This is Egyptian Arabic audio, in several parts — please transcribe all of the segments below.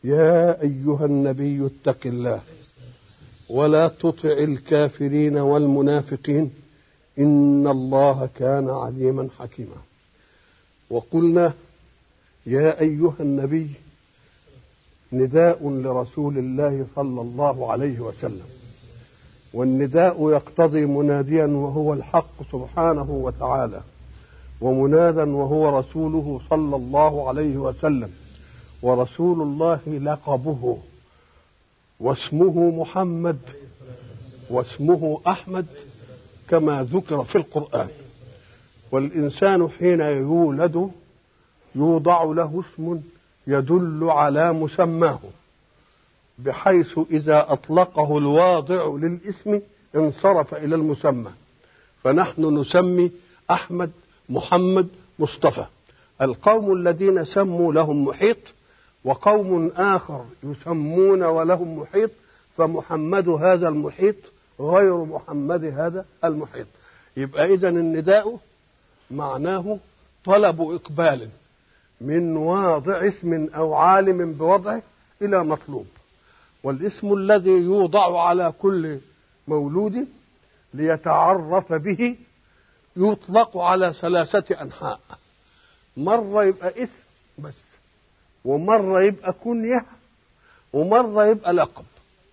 يا أيها النبي اتق الله ولا تطع الكافرين والمنافقين إن الله كان عليما حكيما وقلنا يا أيها النبي نداء لرسول الله صلى الله عليه وسلم والنداء يقتضي مناديا وهو الحق سبحانه وتعالى ومنادا وهو رسوله صلى الله عليه وسلم ورسول الله لقبه واسمه محمد واسمه احمد كما ذكر في القران والانسان حين يولد يوضع له اسم يدل على مسماه بحيث اذا اطلقه الواضع للاسم انصرف الى المسمى فنحن نسمي احمد محمد مصطفى القوم الذين سموا لهم محيط وقوم آخر يسمون ولهم محيط فمحمد هذا المحيط غير محمد هذا المحيط يبقى إذا النداء معناه طلب إقبال من واضع اسم أو عالم بوضعه إلى مطلوب والاسم الذي يوضع على كل مولود ليتعرف به يطلق على ثلاثة أنحاء مرة يبقى اسم بس ومرة يبقى كنية ومرة يبقى لقب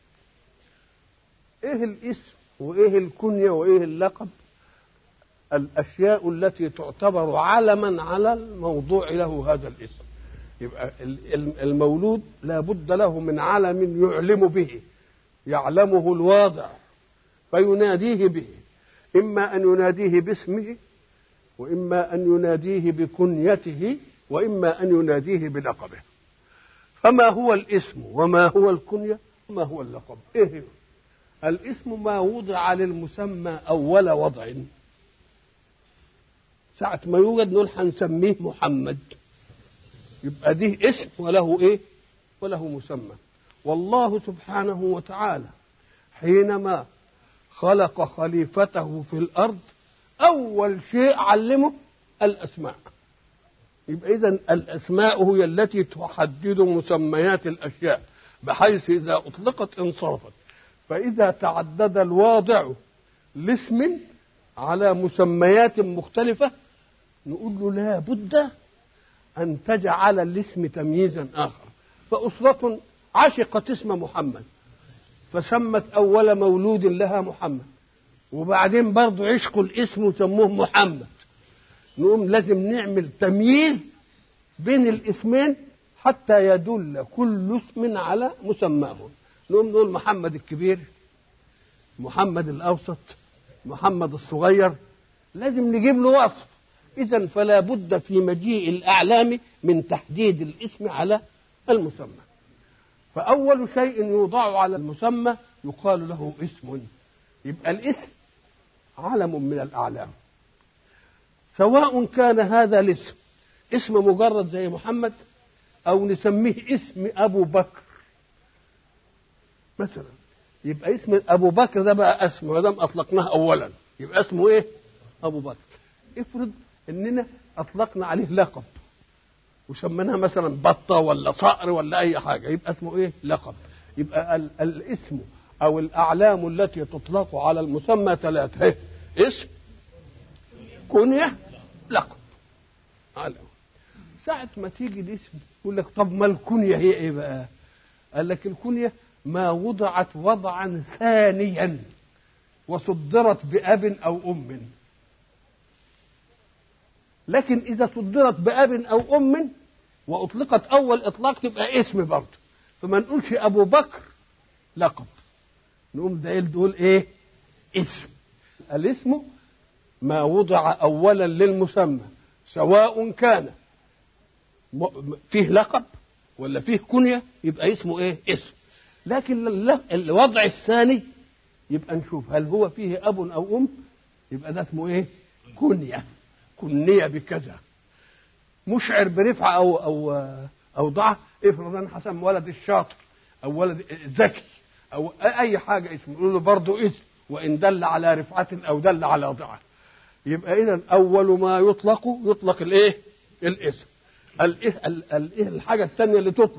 ايه الاسم وايه الكنية وايه اللقب الاشياء التي تعتبر علما على الموضوع له هذا الاسم يبقى المولود لا بد له من علم يعلم به يعلمه الواضع فيناديه به إما أن يناديه باسمه وإما أن يناديه بكنيته وإما أن يناديه بلقبه فما هو الاسم وما هو الكنية وما هو اللقب إيه الاسم ما وضع للمسمى أول وضع ساعة ما يوجد نقول هنسميه محمد يبقى دي اسم وله ايه وله مسمى والله سبحانه وتعالى حينما خلق خليفته في الارض اول شيء علمه الاسماء يبقى اذا الاسماء هي التي تحدد مسميات الاشياء بحيث اذا اطلقت انصرفت فاذا تعدد الواضع لاسم على مسميات مختلفه نقول له لا بد ان تجعل الاسم تمييزا اخر فاسره عشقت اسم محمد فسمت أول مولود لها محمد وبعدين برضه عشقوا الاسم وسموه محمد نقوم لازم نعمل تمييز بين الاسمين حتى يدل كل اسم على مسماه نقوم نقول محمد الكبير محمد الأوسط محمد الصغير لازم نجيب له وصف إذا فلا بد في مجيء الأعلام من تحديد الاسم على المسمى فأول شيء يوضع على المسمى يقال له اسم يبقى الاسم علم من الأعلام سواء كان هذا الاسم اسم مجرد زي محمد أو نسميه اسم أبو بكر مثلا يبقى اسم أبو بكر ده بقى اسم ما دام أطلقناه أولا يبقى اسمه إيه؟ أبو بكر افرض إننا أطلقنا عليه لقب وسميناها مثلا بطة ولا صقر ولا أي حاجة يبقى اسمه إيه؟ لقب يبقى ال- الاسم أو الأعلام التي تطلق على المسمى ثلاثة إيه؟ اسم كنية لقب علم ساعة ما تيجي الاسم يقول لك طب ما الكنية هي إيه بقى؟ قال لك الكنية ما وضعت وضعا ثانيا وصدرت بأب أو أم لكن إذا صدرت بأب أو أم وأطلقت أول إطلاق تبقى اسم برضه فما نقولش أبو بكر لقب نقوم ده دول إيه؟ اسم الاسم ما وضع أولا للمسمى سواء كان م- فيه لقب ولا فيه كنية يبقى اسمه إيه؟ اسم لكن الل- الوضع الثاني يبقى نشوف هل هو فيه أب أو أم يبقى ده اسمه إيه؟ كنية كنية بكذا مشعر برفعة أو أو أو ضعف افرض أنا حسن ولد الشاطر أو ولد ذكي أو أي حاجة اسمه يقول له برضه اسم وإن دل على رفعة أو دل على ضعف يبقى إذا أول ما يطلق يطلق الإيه؟ الاسم الإيه ال- ال- الحاجة الثانية اللي تطلق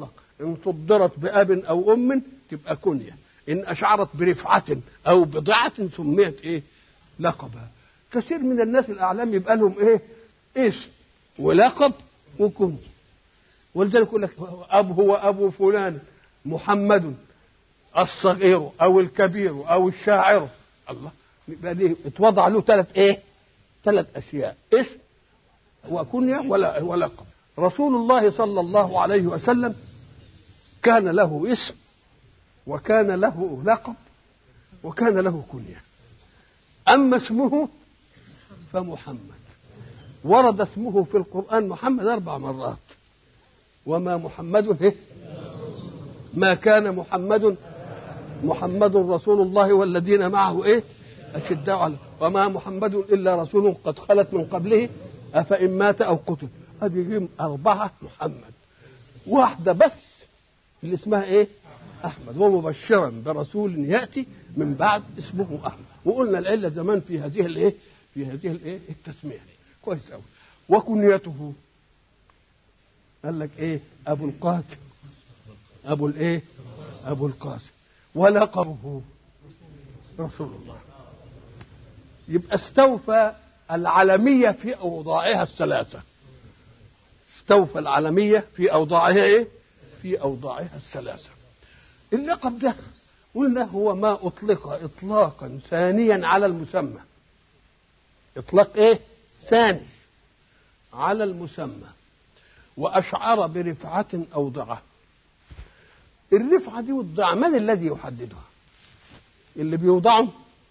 إن صدرت بأب أو أم تبقى كنية إن أشعرت برفعة أو بضعة سميت إيه لقبا كثير من الناس الأعلام يبقى لهم إيه اسم ولقب وكنية ولذلك يقول لك أب هو أبو فلان محمد الصغير أو الكبير أو الشاعر الله يبقى دي اتوضع له ثلاث إيه ثلاث أشياء اسم وكنية ولا ولقب رسول الله صلى الله عليه وسلم كان له اسم وكان له لقب وكان له كنية أما اسمه فمحمد ورد اسمه في القرآن محمد أربع مرات وما محمد إيه؟ ما كان محمد محمد رسول الله والذين معه ايه اشداء على وما محمد الا رسول قد خلت من قبله افان مات او قتل ادي اربعه محمد واحده بس اللي اسمها ايه احمد ومبشرا برسول ياتي من بعد اسمه احمد وقلنا العله زمان في هذه الايه في هذه الايه التسميه كويس قوي وكنيته قال لك ايه ابو القاسم ابو الايه ابو القاسم ولقبه رسول الله يبقى استوفى العلميه في اوضاعها الثلاثه استوفى العلميه في اوضاعها ايه في اوضاعها الثلاثه اللقب ده قلنا هو ما اطلق اطلاقا ثانيا على المسمى اطلاق ايه ثاني على المسمى واشعر برفعه او ضعه الرفعه دي والضعه من الذي يحددها اللي بيوضعهم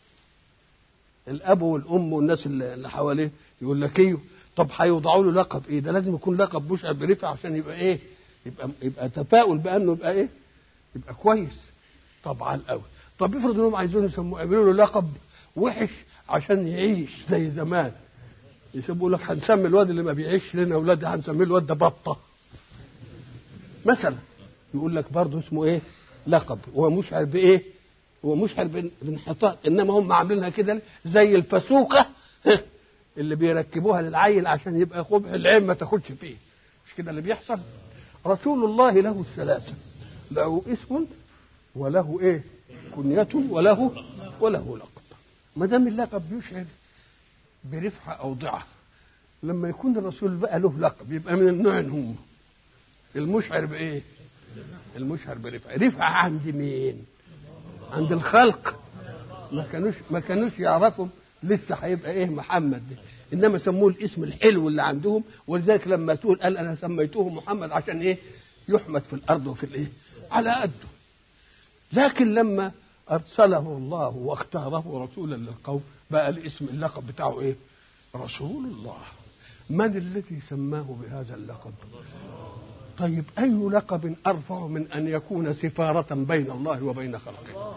الاب والام والناس اللي حواليه يقول لك ايه طب هيوضعوا له لقب ايه ده لازم يكون لقب مشعر برفعه عشان يبقى ايه يبقى يبقى تفاؤل بانه يبقى ايه يبقى كويس طبعا قوي طب افرض انهم عايزين يسموه يعملوا له لقب وحش عشان يعيش زي زمان يسموا لك هنسمي الواد اللي ما بيعيش لنا اولاد هنسميه الواد ده بطه مثلا يقول لك برضه اسمه ايه لقب هو مشعر بايه هو مشعر بانحطاط انما هم عاملينها كده زي الفسوقه اللي بيركبوها للعيل عشان يبقى قبح العين ما تاخدش فيه مش كده اللي بيحصل رسول الله له الثلاثه له اسم وله ايه كنية وله وله لقب ما دام اللقب يشعر برفعة أو ضعة لما يكون الرسول بقى له لقب يبقى من النوع هم المشعر بإيه؟ المشعر برفعة رفعة عند مين؟ عند الخلق ما كانوش ما كانوش يعرفوا لسه هيبقى ايه محمد ده انما سموه الاسم الحلو اللي عندهم ولذلك لما تقول قال انا سميته محمد عشان ايه؟ يحمد في الارض وفي الايه؟ على قده لكن لما ارسله الله واختاره رسولا للقوم بقى الاسم اللقب بتاعه ايه رسول الله من الذي سماه بهذا اللقب طيب اي لقب ارفع من ان يكون سفاره بين الله وبين خلقه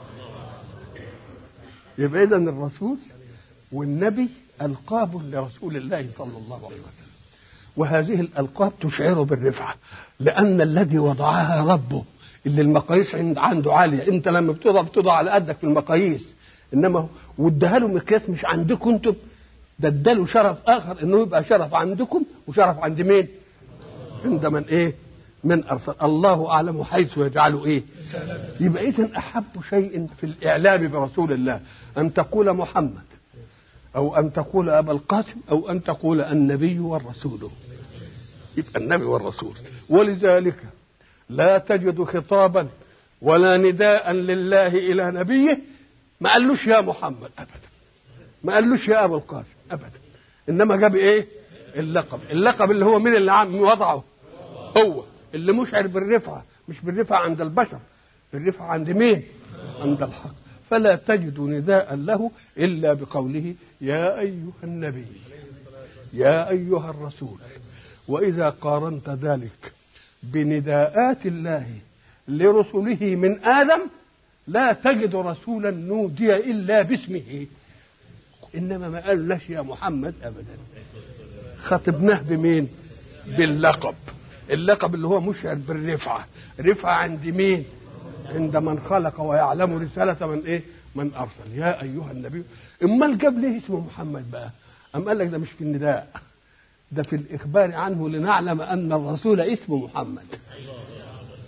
يبقى اذا الرسول والنبي القاب لرسول الله صلى الله عليه وسلم وهذه الالقاب تشعر بالرفعه لان الذي وضعها ربه اللي المقاييس عند عنده عاليه انت لما بتوضع بتوضع على قدك في المقاييس انما واداها له مقياس مش عندكم انتم ده اداله شرف اخر انه يبقى شرف عندكم وشرف عند مين؟ عند من ايه؟ من ارسل الله اعلم حيث يجعله ايه؟ يبقى اذا احب شيء في الاعلام برسول الله ان تقول محمد او ان تقول ابا القاسم او ان تقول النبي والرسول يبقى النبي والرسول ولذلك لا تجد خطابا ولا نداء لله الى نبيه ما قالوش يا محمد ابدا ما قالوش يا ابو القاسم ابدا انما جاب ايه اللقب اللقب اللي هو مين اللي عم وضعه هو اللي مشعر بالرفعه مش بالرفعه عند البشر الرفعه عند مين عند الحق فلا تجد نداء له الا بقوله يا ايها النبي يا ايها الرسول واذا قارنت ذلك بنداءات الله لرسله من ادم لا تجد رسولا نودي الا باسمه انما ما قال لش يا محمد ابدا خاطبناه بمين باللقب اللقب اللي هو مشعر بالرفعه رفعه عند مين عند من خلق ويعلم رساله من ايه من ارسل يا ايها النبي امال جاب ليه اسمه محمد بقى ام قال لك ده مش في النداء ده في الاخبار عنه لنعلم ان الرسول اسمه محمد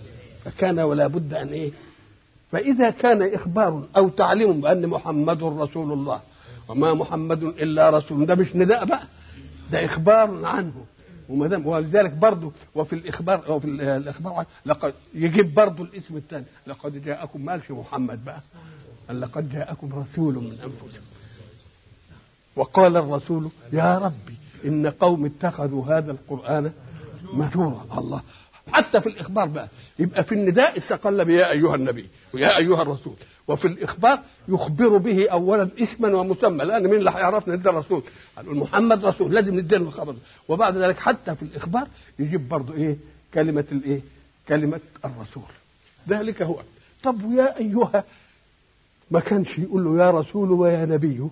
فكان ولا بد ان ايه فاذا كان اخبار او تعليم بان محمد رسول الله وما محمد الا رسول ده مش نداء بقى ده اخبار عنه وما دام ولذلك برضه وفي الاخبار وفي الاخبار عنه لقد يجيب برضه الاسم الثاني لقد جاءكم ما قالش محمد بقى قال لقد جاءكم رسول من انفسكم وقال الرسول يا ربي ان قوم اتخذوا هذا القران مهجورا الله حتى في الاخبار بقى يبقى في النداء استقل بيا ايها النبي ويا ايها الرسول وفي الاخبار يخبر به اولا اسما ومسمى لان مين اللي هيعرفنا ندي الرسول هنقول محمد رسول لازم ندي له الخبر وبعد ذلك حتى في الاخبار يجيب برضه ايه كلمه الايه كلمه الرسول ذلك هو طب ويا ايها ما كانش يقول له يا رسول ويا نبي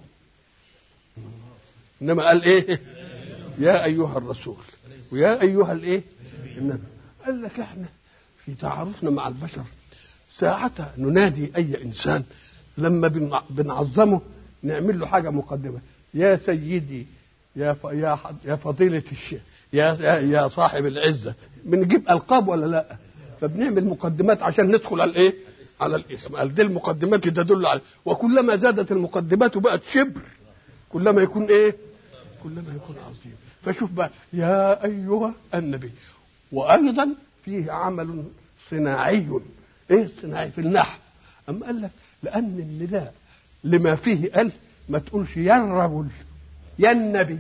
انما قال ايه يا ايها الرسول ويا ايها الايه النبي قال لك احنا في تعارفنا مع البشر ساعتها ننادي اي انسان لما بنعظمه نعمل له حاجه مقدمه يا سيدي يا ف... يا ح... يا فضيله الشيخ يا يا, يا صاحب العزه بنجيب القاب ولا لا فبنعمل مقدمات عشان ندخل على الايه على الاسم قال دي المقدمات اللي تدل على وكلما زادت المقدمات وبقت شبر كلما يكون ايه كلما يكون عظيم فشوف بقى يا ايها النبي وايضا فيه عمل صناعي ايه الصناعي في النحو اما قال لك لان النداء لما فيه قال ما تقولش يا الرجل يا النبي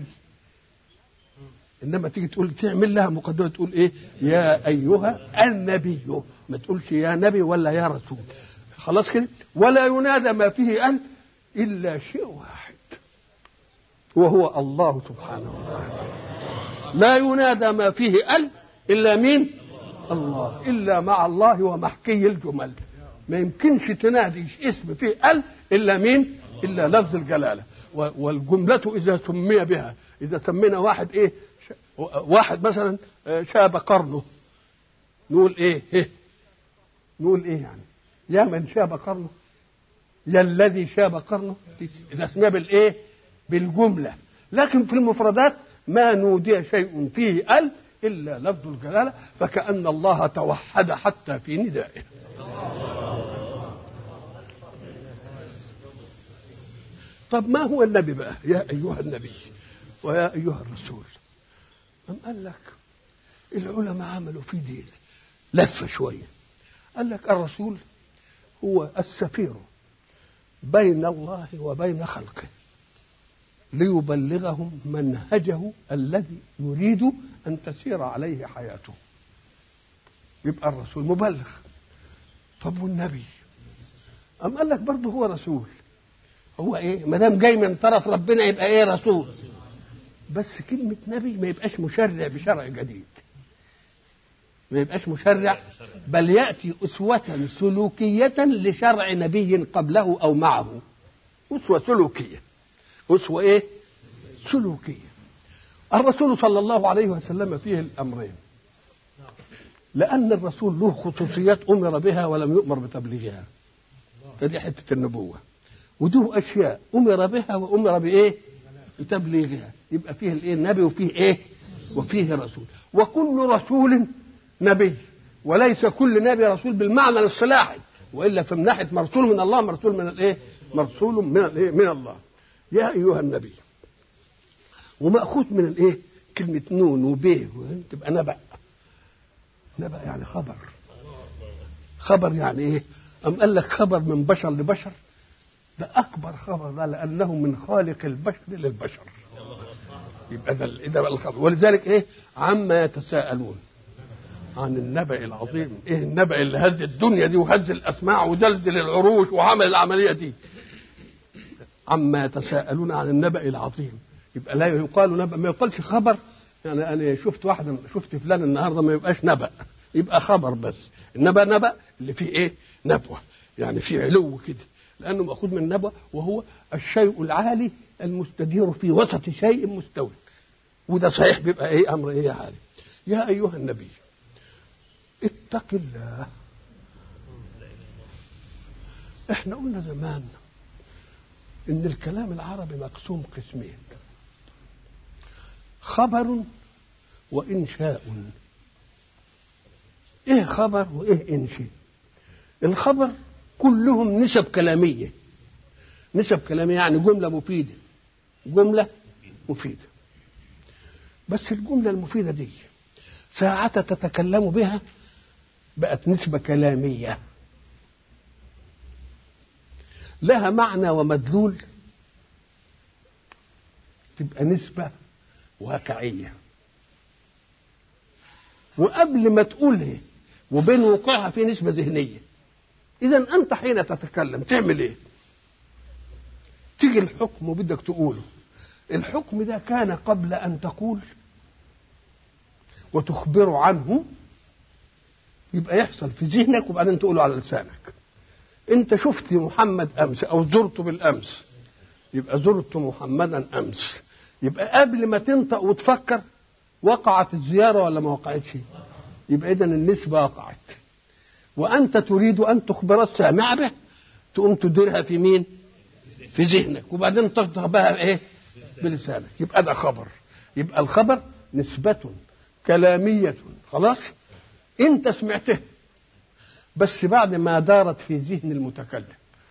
انما تيجي تقول تعمل لها مقدمه تقول ايه يا ايها النبي ما تقولش يا نبي ولا يا رسول خلاص كده ولا ينادى ما فيه قال الا شيء واحد وهو الله سبحانه وتعالى لا ينادى ما فيه ال الا مين الله الا مع الله ومحكي الجمل ما يمكنش تنادي اسم فيه ال الا مين الا لفظ الجلاله والجمله اذا سمي بها اذا سمينا واحد ايه واحد مثلا شاب قرنه نقول ايه, إيه؟ نقول ايه يعني يا من شاب قرنه يا الذي شاب قرنه اذا سمي بالايه بالجمله لكن في المفردات ما نودي شيء فيه ال الا لفظ الجلاله فكان الله توحد حتى في ندائه طب ما هو النبي بقى يا ايها النبي ويا ايها الرسول أم قال لك العلماء عملوا في دين لفه شويه قال لك الرسول هو السفير بين الله وبين خلقه ليبلغهم منهجه الذي يريد ان تسير عليه حياته يبقى الرسول مبلغ طب والنبي أم قال لك برضه هو رسول هو ايه ما دام جاي من طرف ربنا يبقى ايه رسول بس كلمة نبي ما يبقاش مشرع بشرع جديد ما يبقاش مشرع بل يأتي أسوة سلوكية لشرع نبي قبله أو معه أسوة سلوكية أسوة إيه؟ سلوكية الرسول صلى الله عليه وسلم فيه الأمرين لأن الرسول له خصوصيات أمر بها ولم يؤمر بتبليغها فدي حتة النبوة وده أشياء أمر بها وأمر بإيه؟ بتبليغها يبقى فيه الإيه؟ النبي وفيه إيه؟ وفيه رسول وكل رسول نبي وليس كل نبي رسول بالمعنى الاصطلاحي والا في من ناحيه مرسول من الله مرسول من الايه؟ مرسول من الايه؟ من الله. يا ايها النبي. وماخوذ من الايه؟ كلمه نون وب تبقى نبأ. نبأ يعني خبر. خبر يعني ايه؟ أم قال لك خبر من بشر لبشر ده أكبر خبر ده لأنه من خالق البشر للبشر. يبقى ده ده بقى الخبر ولذلك ايه؟ عما يتساءلون. عن النبأ العظيم ايه النبأ اللي هز الدنيا دي وهز الاسماع ودلدل العروش وعمل العمليه دي عما يتساءلون عن النبأ العظيم يبقى لا يقال نبأ ما يقالش خبر يعني انا شفت واحد شفت فلان النهارده ما يبقاش نبأ يبقى خبر بس النبأ نبأ اللي فيه ايه نبوه يعني فيه علو كده لانه ماخوذ من النبوه وهو الشيء العالي المستدير في وسط شيء مستوي وده صحيح بيبقى ايه امر ايه عالي يا ايها النبي اتق الله احنا قلنا زمان ان الكلام العربي مقسوم قسمين خبر وانشاء ايه خبر وايه انشاء الخبر كلهم نسب كلاميه نسب كلاميه يعني جمله مفيده جمله مفيده بس الجمله المفيده دي ساعة تتكلم بها بقت نسبة كلامية لها معنى ومدلول تبقى نسبة واقعية وقبل ما تقولها وبين وقوعها في نسبة ذهنية إذا أنت حين تتكلم تعمل إيه؟ تيجي الحكم وبدك تقوله الحكم ده كان قبل أن تقول وتخبر عنه يبقى يحصل في ذهنك وبعدين تقوله على لسانك انت شفت محمد امس او زرته بالامس يبقى زرت محمدا امس يبقى قبل ما تنطق وتفكر وقعت الزياره ولا ما وقعتش يبقى اذا النسبه وقعت وانت تريد ان تخبر السامع به تقوم تديرها في مين في ذهنك وبعدين تنطق بها ايه بلسانك يبقى ده خبر يبقى الخبر نسبة كلامية خلاص انت سمعته بس بعد ما دارت في ذهن المتكلم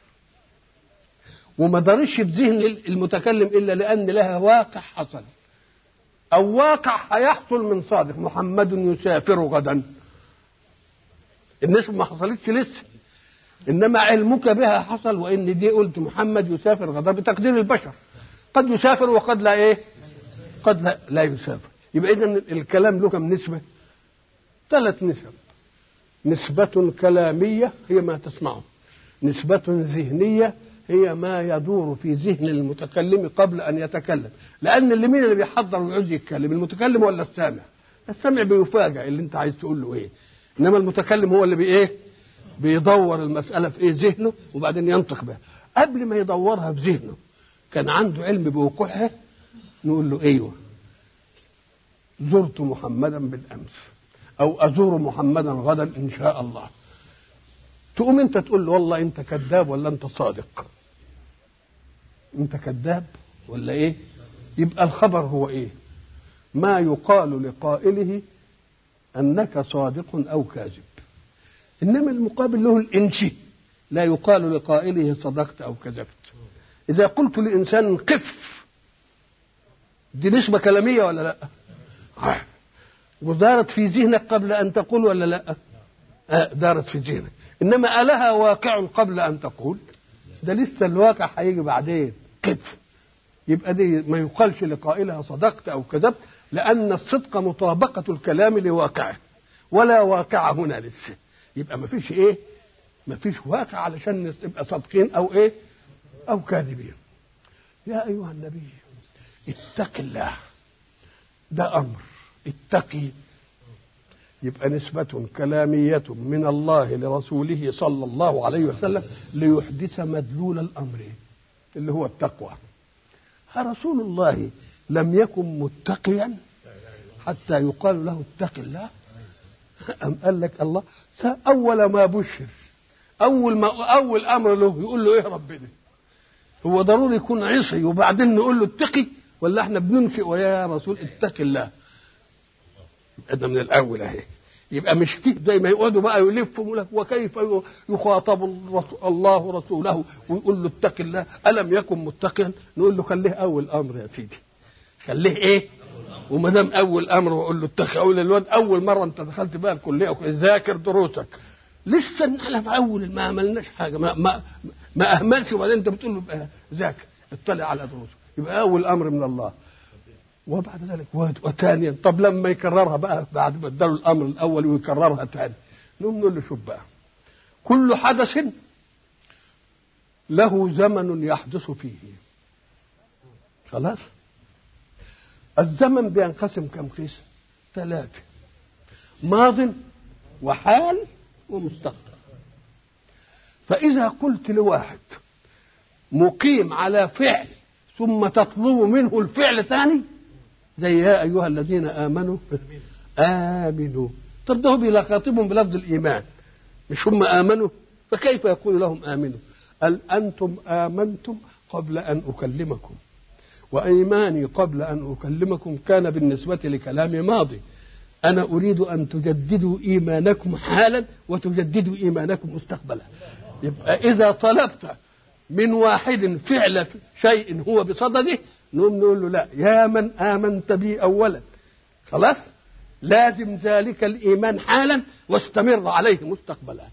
وما دارش في ذهن المتكلم الا لان لها واقع حصل او واقع هيحصل من صادق محمد يسافر غدا النسبة ما حصلتش لسه انما علمك بها حصل وان دي قلت محمد يسافر غدا بتقدير البشر قد يسافر وقد لا ايه قد لا, لا يسافر يبقى اذا الكلام له كم نسبه ثلاث نسب نسبة كلامية هي ما تسمعه نسبة ذهنية هي ما يدور في ذهن المتكلم قبل أن يتكلم لأن اللي مين اللي بيحضر ويعوز يتكلم المتكلم ولا السامع السامع بيفاجئ اللي انت عايز تقول له ايه انما المتكلم هو اللي بايه بيدور المسألة في ايه ذهنه وبعدين ينطق بها قبل ما يدورها في ذهنه كان عنده علم بوقوعها نقول له ايوه زرت محمدا بالامس او ازور محمدا غدا ان شاء الله تقوم انت تقول له والله انت كذاب ولا انت صادق انت كذاب ولا ايه يبقى الخبر هو ايه ما يقال لقائله انك صادق او كاذب انما المقابل له الانشي لا يقال لقائله صدقت او كذبت اذا قلت لانسان قف دي نسبه كلاميه ولا لا ودارت في ذهنك قبل ان تقول ولا لا آه دارت في ذهنك انما الها واقع قبل ان تقول ده لسه الواقع هيجي بعدين قف يبقى دي ما يقالش لقائلها صدقت او كذبت لان الصدق مطابقه الكلام لواقعه ولا واقع هنا لسه يبقى ما فيش ايه ما فيش واقع علشان نبقى صادقين او ايه او كاذبين يا ايها النبي اتق الله ده امر اتقي يبقى نسبة كلامية من الله لرسوله صلى الله عليه وسلم ليحدث مدلول الأمر اللي هو التقوى رسول الله لم يكن متقيا حتى يقال له اتق الله أم قال لك الله أول ما بشر أول ما أول أمر له يقول له إيه ربنا هو ضروري يكون عصي وبعدين نقول له اتقي ولا احنا بننشئ ويا رسول اتق الله يبقى ده من الاول اهي يبقى مش فيه زي ما يقعدوا بقى يلفوا لك وكيف يخاطب الله رسوله ويقول له اتق الله الم يكن متقيا نقول له خليه اول امر يا سيدي خليه ايه وما دام اول امر واقول له اتق اقول للواد اول مره انت دخلت بقى الكليه ذاكر دروسك لسه احنا في اول ما عملناش حاجه ما ما, ما اهملش وبعدين انت بتقول له ذاكر اطلع على دروسك يبقى اول امر من الله وبعد ذلك وثانيا طب لما يكررها بقى بعد ما اداله الامر الاول ويكررها ثاني نقوم نقول له شوف بقى كل حدث له زمن يحدث فيه خلاص الزمن بينقسم كم قسم ثلاثة ماض وحال ومستقبل فإذا قلت لواحد مقيم على فعل ثم تطلب منه الفعل ثاني زي يا ايها الذين امنوا امنوا طب ده هو بيخاطبهم بلفظ الايمان مش هم امنوا فكيف يقول لهم امنوا قال انتم امنتم قبل ان اكلمكم وايماني قبل ان اكلمكم كان بالنسبه لكلامي ماضي أنا أريد أن تجددوا إيمانكم حالا وتجددوا إيمانكم مستقبلا يبقى إذا طلبت من واحد فعل شيء هو بصدده نقوم نقول له لا يا من آمنت بي أولا خلاص لازم ذلك الإيمان حالا واستمر عليه مستقبلا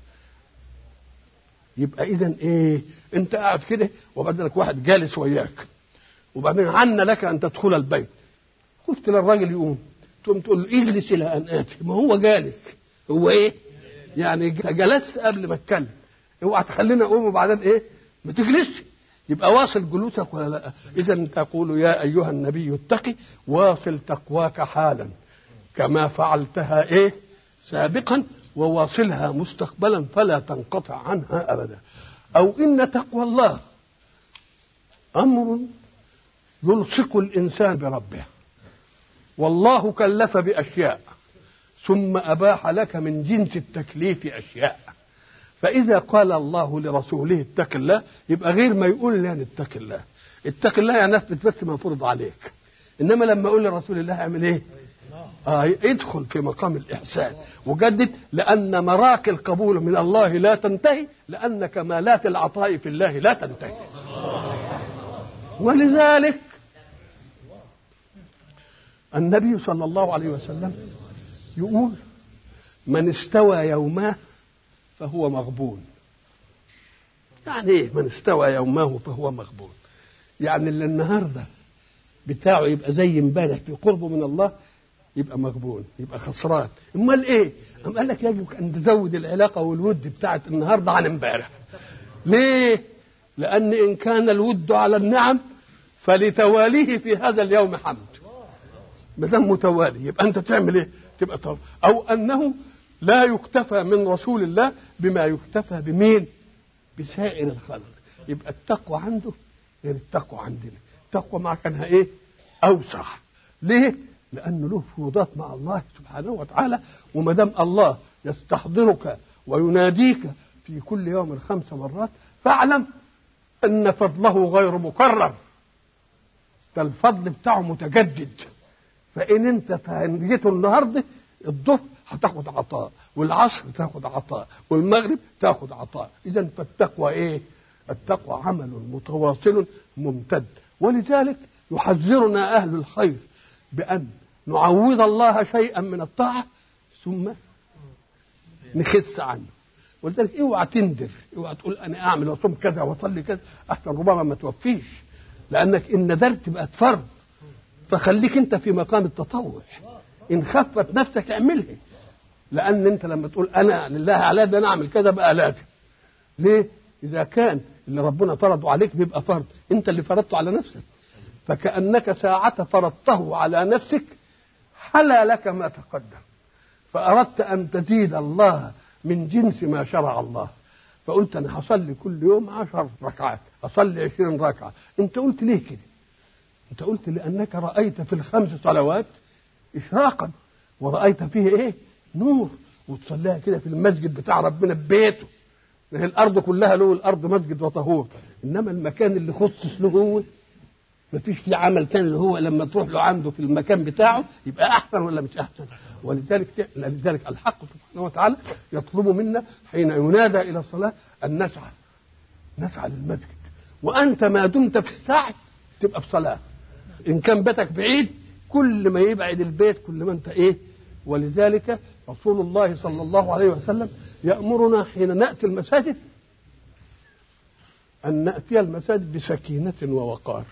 يبقى إذا إيه أنت قاعد كده وبعدين لك واحد جالس وياك وبعدين عنا لك أن تدخل البيت خفت للراجل يقوم تقوم تقول له اجلس الى ان اتي ما هو جالس هو ايه يعني جلست قبل ما اتكلم اوعى تخليني اقوم وبعدين ايه ما تجلسش يبقى واصل جلوسك ولا لا اذا تقول يا ايها النبي اتقي واصل تقواك حالا كما فعلتها ايه سابقا وواصلها مستقبلا فلا تنقطع عنها ابدا او ان تقوى الله امر يلصق الانسان بربه والله كلف باشياء ثم اباح لك من جنس التكليف اشياء فاذا قال الله لرسوله اتق الله يبقى غير ما يقول يعني اتق الله اتق الله يعني اثبت بس ما فرض عليك انما لما اقول لرسول الله اعمل ايه آه ادخل في مقام الاحسان وجدد لان مراك القبول من الله لا تنتهي لان كمالات العطاء في الله لا تنتهي ولذلك النبي صلى الله عليه وسلم يقول من استوى يوماه فهو مغبون يعني ايه من استوى يوماه فهو مغبون يعني اللي النهارده بتاعه يبقى زي امبارح في قربه من الله يبقى مغبون يبقى خسران امال ايه أم قال لك يجب ان تزود العلاقه والود بتاعت النهارده عن امبارح ليه لان ان كان الود على النعم فلتواليه في هذا اليوم حمد ما دام متوالي يبقى انت تعمل ايه؟ تبقى طب او انه لا يكتفى من رسول الله بما يكتفى بمين؟ بسائر الخلق يبقى التقوى عنده غير التقوى عندنا التقوى مع كانها ايه؟ اوسع ليه؟ لانه له فروضات مع الله سبحانه وتعالى وما دام الله يستحضرك ويناديك في كل يوم خمس مرات فاعلم ان فضله غير مكرر ده الفضل بتاعه متجدد فان انت جيته النهارده الظهر هتاخد عطاء والعصر تاخد عطاء والمغرب تاخد عطاء اذا فالتقوى ايه التقوى عمل متواصل ممتد ولذلك يحذرنا اهل الخير بان نعوض الله شيئا من الطاعه ثم نخس عنه ولذلك اوعى تندر اوعى تقول انا اعمل واصوم كذا واصلي كذا احسن ربما ما توفيش لانك ان ندرت بقت فرض فخليك انت في مقام التطوع ان خفت نفسك اعملها لان انت لما تقول انا لله على ده انا اعمل كذا بقى لازم ليه اذا كان اللي ربنا فرضه عليك بيبقى فرض انت اللي فرضته على نفسك فكانك ساعه فرضته على نفسك حلا لك ما تقدم فاردت ان تزيد الله من جنس ما شرع الله فقلت انا هصلي كل يوم عشر ركعات اصلي عشرين ركعه انت قلت ليه كده انت قلت لانك رايت في الخمس صلوات اشراقا ورايت فيه ايه نور وتصليها كده في المسجد بتاع ربنا ببيته ما هي الارض كلها له الارض مسجد وطهور انما المكان اللي خصص له هو ما فيش فيه عمل تاني اللي هو لما تروح له عنده في المكان بتاعه يبقى احسن ولا مش احسن ولذلك لذلك الحق سبحانه وتعالى يطلب منا حين ينادى الى الصلاه ان نسعى نسعى للمسجد وانت ما دمت في السعي تبقى في صلاه ان كان بيتك بعيد كل ما يبعد البيت كل ما انت ايه ولذلك رسول الله صلى الله عليه وسلم يامرنا حين ناتي المساجد ان ناتي المساجد بسكينه ووقار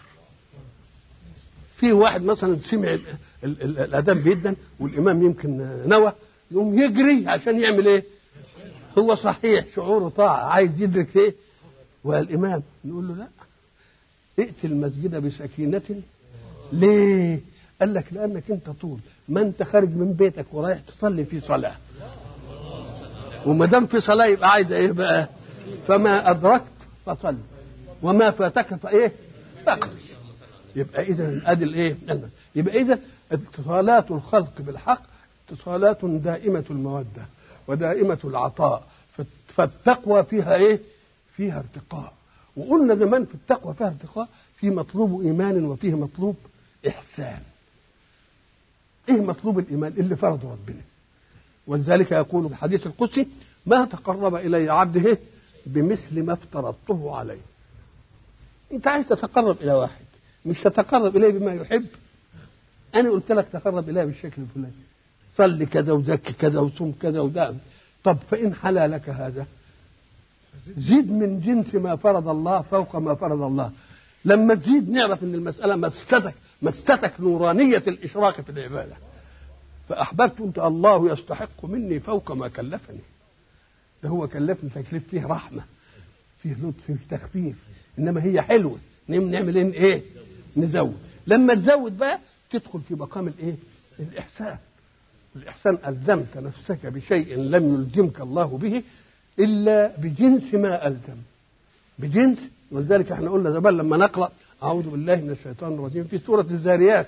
في واحد مثلا سمع الاذان بيدن والامام يمكن نوى يقوم يجري عشان يعمل ايه هو صحيح شعوره طاعه عايز يدرك ايه والامام نقول له لا ائت المسجد بسكينه ليه قال لك لانك انت طول ما انت خارج من بيتك ورايح تصلي في صلاه وما دام في صلاه يبقى عايز ايه بقى فما ادركت فصل وما فاتك فايه فاقضي يبقى اذا ادي الايه يبقى اذا اتصالات الخلق بالحق اتصالات دائمه الموده ودائمه العطاء فالتقوى فيها ايه فيها ارتقاء وقلنا زمان في التقوى فيها ارتقاء في مطلوب ايمان وفيه مطلوب احسان ايه مطلوب الايمان اللي فرضه ربنا ولذلك يقول في الحديث القدسي ما تقرب الي عبده بمثل ما افترضته عليه انت عايز تتقرب الى واحد مش تتقرب اليه بما يحب انا قلت لك تقرب اليه بالشكل الفلاني صلي كذا وزكي كذا وصوم كذا وده طب فان حلا لك هذا زيد من جنس ما فرض الله فوق ما فرض الله لما تزيد نعرف ان المساله مستك مستك نورانيه الاشراك في العباده فاحببت انت الله يستحق مني فوق ما كلفني ده هو كلفني تكليف فيه رحمه فيه لطف فيه تخفيف انما هي حلوه نعمل ايه ايه نزود لما تزود بقى تدخل في مقام الايه الاحسان الاحسان الزمت نفسك بشيء لم يلزمك الله به الا بجنس ما الزم بجنس ولذلك احنا قلنا زمان لما نقرا اعوذ بالله من الشيطان الرجيم في سوره الزاريات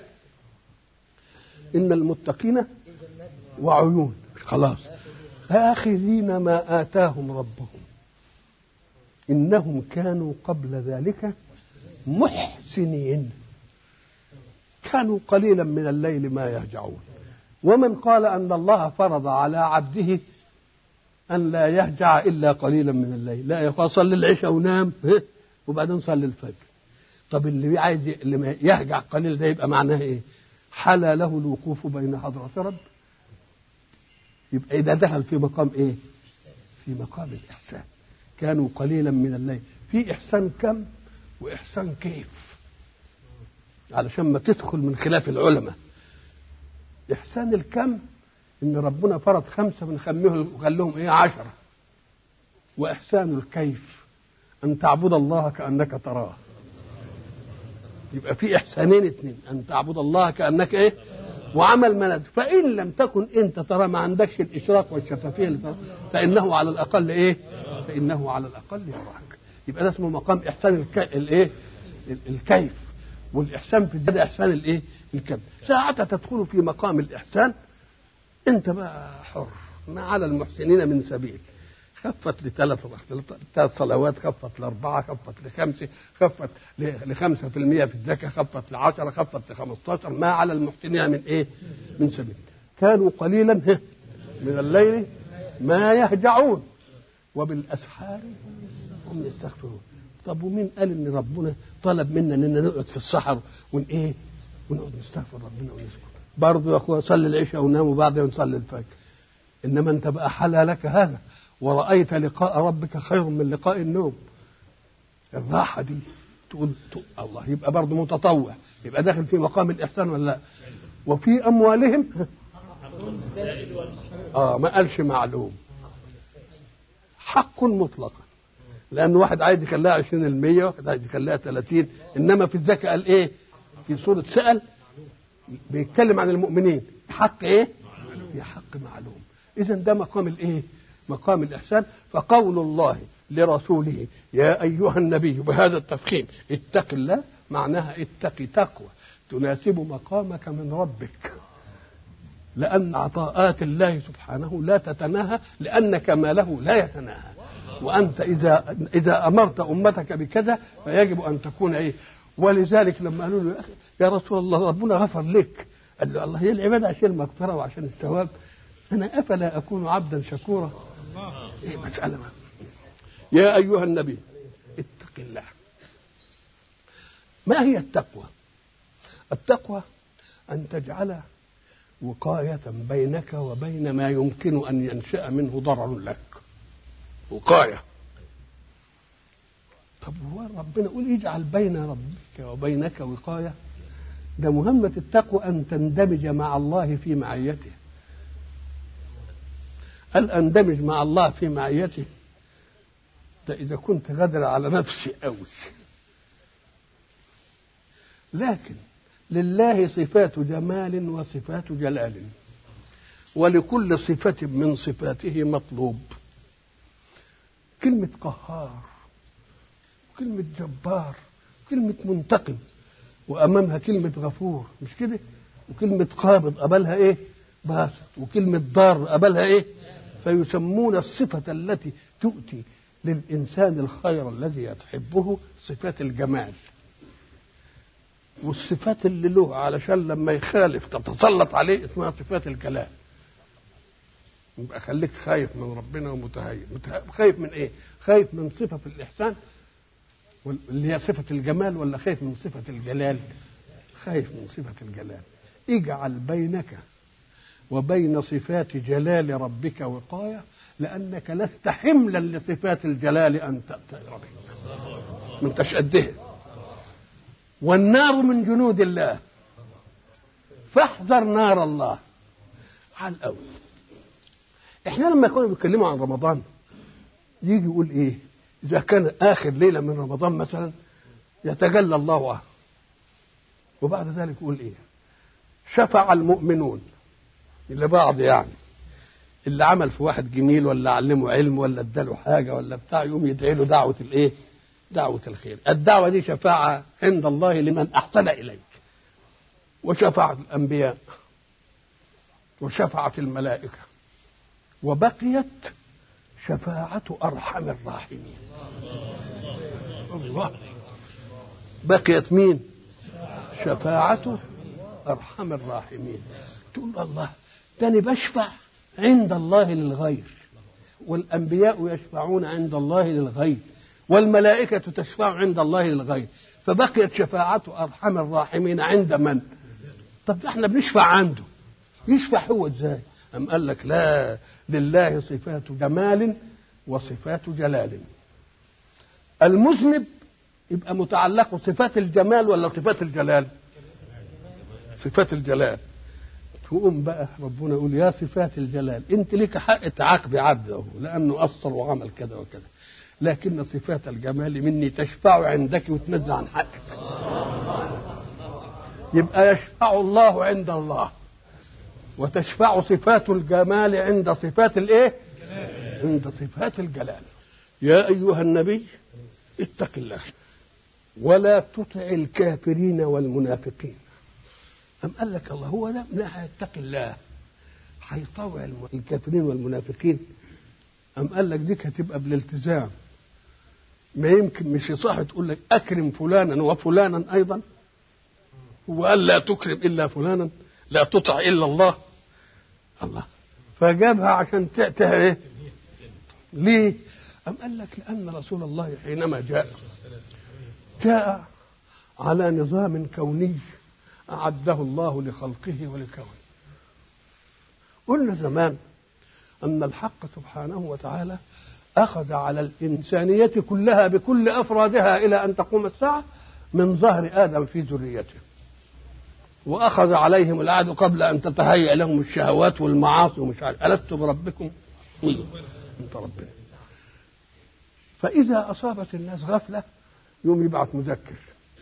ان المتقين وعيون خلاص آخذين ما آتاهم ربهم إنهم كانوا قبل ذلك محسنين كانوا قليلا من الليل ما يهجعون ومن قال أن الله فرض على عبده أن لا يهجع إلا قليلا من الليل لا يا صلي العشاء ونام وبعدين صلي الفجر طب اللي عايز اللي يهجع قليل ده يبقى معناه ايه حلا له الوقوف بين حضرة رب يبقى إذا دخل في مقام إيه؟ في مقام الإحسان كانوا قليلا من الليل في إحسان كم وإحسان كيف علشان ما تدخل من خلاف العلماء إحسان الكم إن ربنا فرض خمسة بنخميه وخليهم إيه عشرة وإحسان الكيف أن تعبد الله كأنك تراه يبقى في إحسانين اثنين أن تعبد الله كأنك إيه وعمل ملد فإن لم تكن أنت ترى ما عندكش الإشراق والشفافية فإنه على الأقل إيه فإنه على الأقل يراك يبقى ده اسمه مقام إحسان الك... الإيه الكيف والإحسان في ده إحسان الإيه الكم ساعة تدخل في مقام الإحسان أنت بقى حر ما على المحسنين من سبيل خفت لثلاث ثلاث صلوات خفت لأربعة خفت لخمسة خفت لخمسة في المية في الزكاة خفت لعشرة خفت لخمستاشر ما على المحسنين من إيه من سبيل كانوا قليلا من الليل ما يهجعون وبالأسحار هم يستغفرون طب ومين قال ان ربنا طلب منا اننا نقعد في الصحر ون ايه ونقعد نستغفر ربنا ونسكت برضه يا اخويا صلي العشاء ونام وبعدين نصلي الفجر انما انت بقى حلى لك هذا ورأيت لقاء ربك خير من لقاء النوم الراحة دي تقول الله يبقى برضه متطوع يبقى داخل في مقام الإحسان ولا لا وفي أموالهم آه ما قالش معلوم حق مطلقا لأن واحد عايز يخليها 20 المية واحد عايز يخليها 30 إنما في الزكاة قال إيه في سورة سأل بيتكلم عن المؤمنين حق إيه في حق معلوم إذا ده مقام الإيه مقام الإحسان فقول الله لرسوله يا أيها النبي بهذا التفخيم اتق الله معناها اتق تقوى تناسب مقامك من ربك لأن عطاءات الله سبحانه لا تتناهى لأن كماله لا يتناهى وأنت إذا إذا أمرت أمتك بكذا فيجب أن تكون إيه ولذلك لما قالوا له يا رسول الله ربنا غفر لك قال له الله هي العبادة عشان المغفرة وعشان الثواب أنا أفلا أكون عبدا شكورا إيه مسألة ما. يا أيها النبي اتق الله ما هي التقوى التقوى أن تجعل وقاية بينك وبين ما يمكن أن ينشأ منه ضرر لك وقاية طب هو ربنا يقول اجعل بين ربك وبينك وقاية ده مهمة التقوى أن تندمج مع الله في معيته هل أندمج مع الله في معيته ده إذا كنت غادر على نفسي أوي لكن لله صفات جمال وصفات جلال ولكل صفة من صفاته مطلوب كلمة قهار كلمة جبار كلمة منتقم وأمامها كلمة غفور مش كده وكلمة قابض قبلها إيه باسط وكلمة ضار قبلها إيه فيسمون الصفة التي تؤتي للإنسان الخير الذي يحبه صفات الجمال والصفات اللي له علشان لما يخالف تتسلط عليه اسمها صفات الكلام يبقى خليك خايف من ربنا ومتهيئ خايف من ايه خايف من صفه الاحسان اللي هي صفه الجمال ولا خايف من صفه الجلال خايف من صفه الجلال اجعل بينك وبين صفات جلال ربك وقايه لانك لست حملا لصفات الجلال ان تاتي ربك ما انتش قدها والنار من جنود الله فاحذر نار الله على الاول احنا لما كنا بنتكلموا عن رمضان يجي يقول ايه اذا كان اخر ليله من رمضان مثلا يتجلى الله عنه وبعد ذلك يقول ايه شفع المؤمنون لبعض يعني اللي عمل في واحد جميل ولا علمه علم ولا اداله حاجه ولا بتاع يقوم يدعي له دعوه الايه دعوه الخير الدعوه دي شفاعه عند الله لمن احسن اليك وشفعت الانبياء وشفعت الملائكه وبقيت شفاعة أرحم الراحمين الله بقيت مين شفاعة أرحم الراحمين تقول الله ده أنا بشفع عند الله للغير والأنبياء يشفعون عند الله للغير والملائكة تشفع عند الله للغير فبقيت شفاعة أرحم الراحمين عند من طب ده احنا بنشفع عنده يشفع هو ازاي أم قال لك لا لله صفات جمال وصفات جلال المذنب يبقى متعلق صفات الجمال ولا صفات الجلال صفات الجلال تقوم بقى ربنا يقول يا صفات الجلال انت لك حق تعاقبي عبده لانه قصر وعمل كذا وكذا لكن صفات الجمال مني تشفع عندك وتنزع عن حقك يبقى يشفع الله عند الله وتشفع صفات الجمال عند صفات الايه عند صفات الجلال يا ايها النبي اتق الله ولا تطع الكافرين والمنافقين أم قال لك الله هو ده لا هيتقي الله هيطوع الكافرين والمنافقين أم قال لك ديك هتبقى بالالتزام ما يمكن مش صح تقول لك أكرم فلانا وفلانا أيضا هو قال لا تكرم إلا فلانا لا تطع إلا الله الله فجابها عشان تأتها إيه ليه أم قال لك لأن رسول الله حينما جاء جاء على نظام كوني أعده الله لخلقه ولكونه قلنا زمان أن الحق سبحانه وتعالى أخذ على الإنسانية كلها بكل أفرادها إلى أن تقوم الساعة من ظهر آدم في ذريته وأخذ عليهم العهد قبل أن تتهيأ لهم الشهوات والمعاصي ومش عارف ألست بربكم؟ أيوه أنت ربنا فإذا أصابت الناس غفلة يوم يبعث مذكر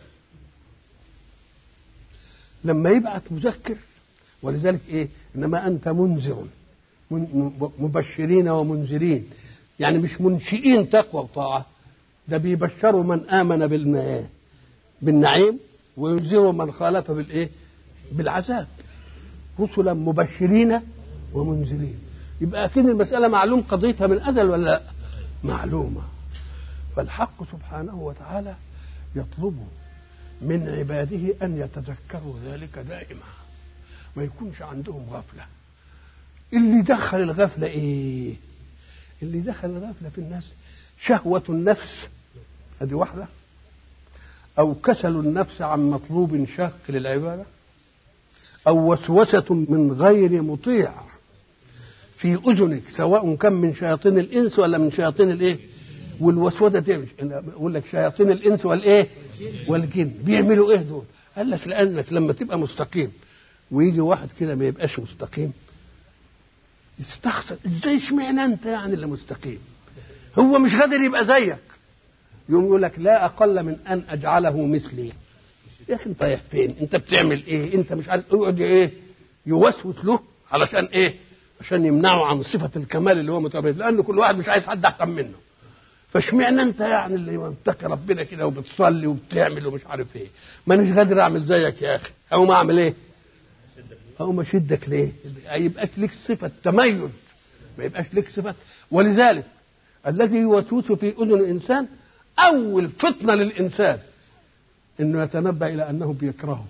لما يبعث مذكر ولذلك ايه انما انت منذر مبشرين ومنذرين يعني مش منشئين تقوى وطاعه ده بيبشروا من امن بالما بالنعيم وينذروا من خالف بالايه بالعذاب رسلا مبشرين ومنذرين يبقى اكيد المساله معلوم قضيتها من ازل ولا لا معلومه فالحق سبحانه وتعالى يطلب من عباده أن يتذكروا ذلك دائما ما يكونش عندهم غفلة اللي دخل الغفلة إيه اللي دخل الغفلة في الناس شهوة النفس هذه واحدة أو كسل النفس عن مطلوب شاق للعبادة أو وسوسة من غير مطيع في أذنك سواء كان من شياطين الإنس ولا من شياطين الإيه والوسوسه دي يقول لك شياطين الانس والايه والجن بيعملوا ايه دول قال لك لانك لما تبقى مستقيم ويجي واحد كده ما يبقاش مستقيم يستخسر ازاي اشمعنى انت يعني اللي مستقيم هو مش قادر يبقى زيك يقوم يقول لك لا اقل من ان اجعله مثلي يا اخي انت رايح فين انت بتعمل ايه انت مش عارف يقعد ايه يوسوس له علشان ايه عشان يمنعه عن صفه الكمال اللي هو متابع لان كل واحد مش عايز حد احسن منه فاشمعنى انت يعني اللي متقي ربنا كده وبتصلي وبتعمل ومش عارف ايه مانيش قادر اعمل زيك يا اخي اقوم اعمل ايه اقوم اشدك ليه يبقاش لك صفه تميز ما يبقاش لك صفه ولذلك الذي يوسوس في اذن الانسان اول فتنه للانسان انه يتنبأ الى انه بيكرهه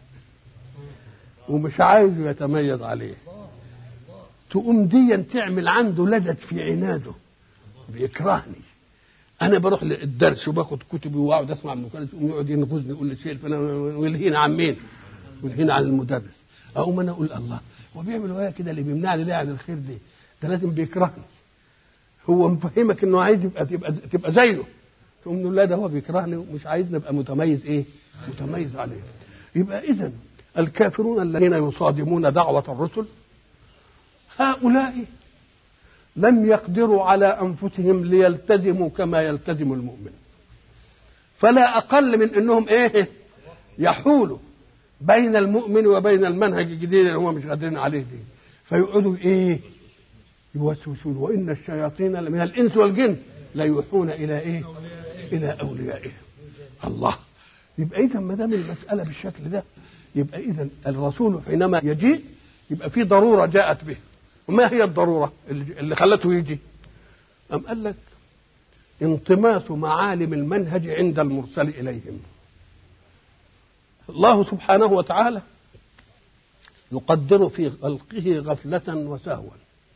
ومش عايز يتميز عليه تقوم دي تعمل عنده لدد في عناده بيكرهني انا بروح للدرس وباخد كتبي واقعد اسمع من المدرس يقوم يقعد ينغزني يقول لي شيء فانا ويلهينا عن مين؟ ويلهينا عن المدرس اقوم انا اقول الله هو بيعمل ويا كده اللي بيمنعني ليه عن الخير دي؟ ده لازم بيكرهني هو مفهمك انه عايز يبقى تبقى تبقى زيه تقوم نقول لا ده هو بيكرهني ومش عايزني ابقى متميز ايه؟ متميز عليه يبقى اذا الكافرون الذين يصادمون دعوة الرسل هؤلاء لم يقدروا على انفسهم ليلتزموا كما يلتزم المؤمن فلا اقل من انهم ايه يحولوا بين المؤمن وبين المنهج الجديد اللي هم مش قادرين عليه دي فيقعدوا ايه يوسوسون وان الشياطين من الانس والجن لا يوحون الى ايه الى اوليائهم الله يبقى اذا ما دام المساله بالشكل ده يبقى اذا الرسول حينما يجيء يبقى في ضروره جاءت به وما هي الضروره اللي خلته يجي ام قال لك انطماس معالم المنهج عند المرسل اليهم الله سبحانه وتعالى يقدر في خلقه غفلة وسهوا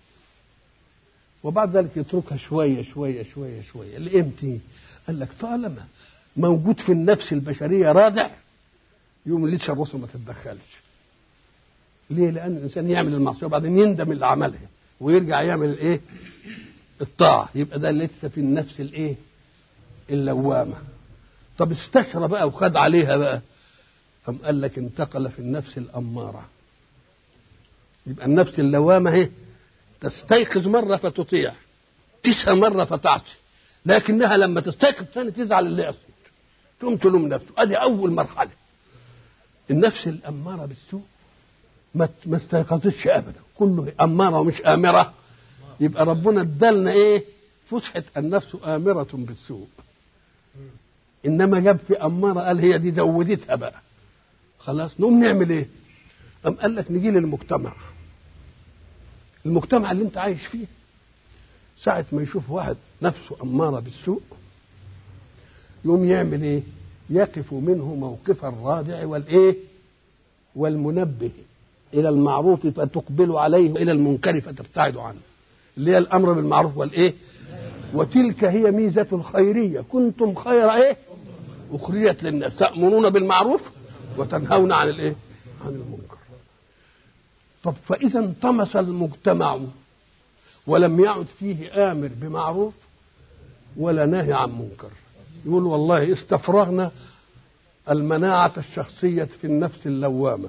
وبعد ذلك يتركها شوية شوية شوية شوية لإمتى؟ قال لك طالما موجود في النفس البشرية رادع يوم لسه الرسل ما تتدخلش ليه؟ لأن الإنسان يعمل المعصية وبعدين يندم اللي عملها ويرجع يعمل الإيه؟ الطاعة يبقى ده لسه في النفس الإيه؟ اللوامة طب استشرى بقى وخد عليها بقى أم قال لك انتقل في النفس الأمارة يبقى النفس اللوامة هي تستيقظ مرة فتطيع تسعى مرة فتعصي لكنها لما تستيقظ ثاني تزعل اللي عصيت تقوم تلوم نفسه ادي اول مرحله النفس الاماره بالسوء ما ما استيقظتش ابدا كله اماره ومش امره يبقى ربنا ادالنا ايه فسحه النفس امره بالسوء انما جاب في اماره قال هي دي زودتها بقى خلاص نقوم نعمل ايه قام قال لك نجي للمجتمع المجتمع اللي انت عايش فيه ساعة ما يشوف واحد نفسه أمارة بالسوء يقوم يعمل إيه؟ يقف منه موقف الرادع والإيه؟ والمنبه إلى المعروف فتقبل عليه إلى المنكر فتبتعد عنه اللي هي الأمر بالمعروف والإيه؟ وتلك هي ميزة الخيرية كنتم خير إيه؟ أخريت للناس تأمرون بالمعروف وتنهون عن الإيه؟ عن المنكر طب فإذا انطمس المجتمع ولم يعد فيه آمر بمعروف ولا ناهي عن منكر يقول والله استفرغنا المناعة الشخصية في النفس اللوامة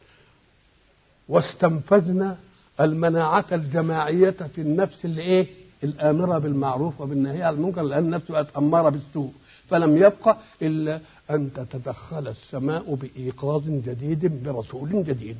واستنفذنا المناعة الجماعية في النفس اللي ايه الآمرة بالمعروف وبالنهي عن المنكر لأن النفس بقت أمارة بالسوء فلم يبقى إلا أن تتدخل السماء بإيقاظ جديد برسول جديد